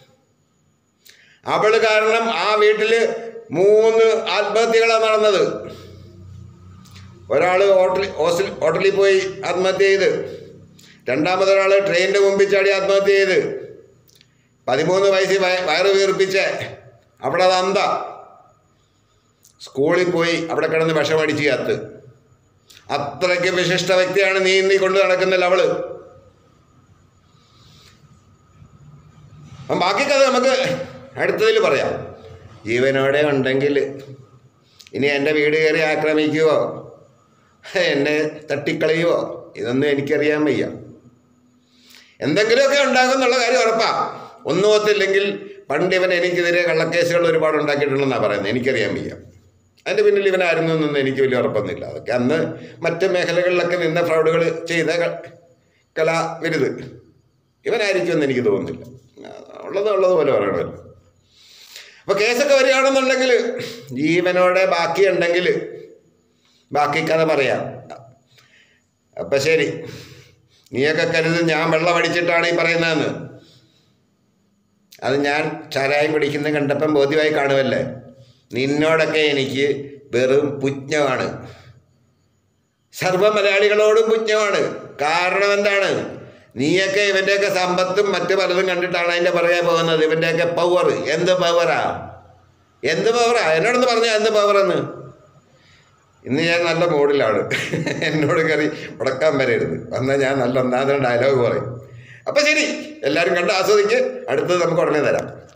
അവള് കാരണം ആ വീട്ടില് മൂന്ന് ആത്മഹത്യകളാണ് നടന്നത് ഒരാൾ ഹോട്ടലിൽ ഹോസ്റ്റൽ ഹോട്ടലിൽ പോയി ആത്മഹത്യ ചെയ്ത് രണ്ടാമതൊരാൾ ട്രെയിനിൻ്റെ മുമ്പിൽ ചാടി ആത്മഹത്യ ചെയ്ത് പതിമൂന്ന് വയസ്സിൽ വയ വയറ് വീർപ്പിച്ച് അവിടെ അത് അന്ത സ്കൂളിൽ പോയി അവിടെ കിടന്ന് വിഷമടിച്ച് ചത്ത് അത്രയ്ക്ക് വിശിഷ്ട വ്യക്തിയാണ് നീ ഇന്നീ കൊണ്ട് നടക്കുന്ന അവള് അപ്പം ബാക്കി കഥ നമുക്ക് അടുത്തതിൽ പറയാം ജീവനോടെ ഉണ്ടെങ്കിൽ ഇനി എൻ്റെ വീട് കയറി ആക്രമിക്കുവോ എന്നെ തട്ടിക്കളയുവോ ഇതൊന്നും എനിക്കറിയാൻ വയ്യ എന്തെങ്കിലുമൊക്കെ ഉണ്ടാകും എന്നുള്ള കാര്യം ഉറപ്പാ ഒന്നും ഒത്തില്ലെങ്കിൽ പണ്ട് ഇവൻ എനിക്കെതിരെ കള്ളക്കേസുകൾ ഒരുപാട് ഉണ്ടാക്കിയിട്ടുണ്ടെന്നാണ് പറയുന്നത് എനിക്കറിയാൻ വയ്യ അതിൻ്റെ പിന്നിൽ ഇവനായിരുന്നു എന്നൊന്നും എനിക്ക് വലിയ ഉറപ്പൊന്നുമില്ല അതൊക്കെ അന്ന് മറ്റ് മേഖലകളിലൊക്കെ നിന്ന് ഫ്രോഡുകൾ ചെയ്ത ക- കലാവിരുത് ഇവനായിരിക്കുമെന്ന് എനിക്ക് തോന്നുന്നില്ല ആ, ഉള്ളത് ഉള്ളത് പോലെ പറയണമല്ലോ അപ്പോൾ കേസൊക്കെ വരികയാണെന്നുണ്ടെങ്കിൽ ജീവനോടെ ബാക്കിയുണ്ടെങ്കിൽ ബാക്കി കഥ പറയാം അപ്പം ശരി നീയൊക്കെ കരുത് ഞാൻ വെള്ളം അടിച്ചിട്ടാണ് ഈ പറയുന്നതെന്ന് അത് ഞാൻ ചാരായം കുടിക്കുന്ന കണ്ടപ്പം ബോധ്യമായി കാണുമല്ലേ നിന്നോടൊക്കെ എനിക്ക് വെറും പുജ്ഞമാണ് സർവ്വ മലയാളികളോടും പുജ്ഞമാണ് കാരണം എന്താണ് നീയൊക്കെ ഇവൻ്റെയൊക്കെ സമ്പത്തും മറ്റു പലതും കണ്ടിട്ടാണ് അതിൻ്റെ പുറകെ പോകുന്നത് ഇവൻ്റെയൊക്കെ പവർ എന്ത് പവറാ എന്ത് പവറാ എന്നോടൊന്ന് പറഞ്ഞാൽ എന്ത് പവറെന്ന് ഇന്ന് ഞാൻ നല്ല മൂഡിലാണ് എന്നോട് കയറി ഉടക്കാൻ വരരുത് വന്നാൽ ഞാൻ നല്ല ഒന്നാമത്തെ ഡയലോഗ് പറയും അപ്പം ശരി എല്ലാവരും കണ്ട് ആസ്വദിക്ക് അടുത്തത് നമുക്ക് ഉടനെ തരാം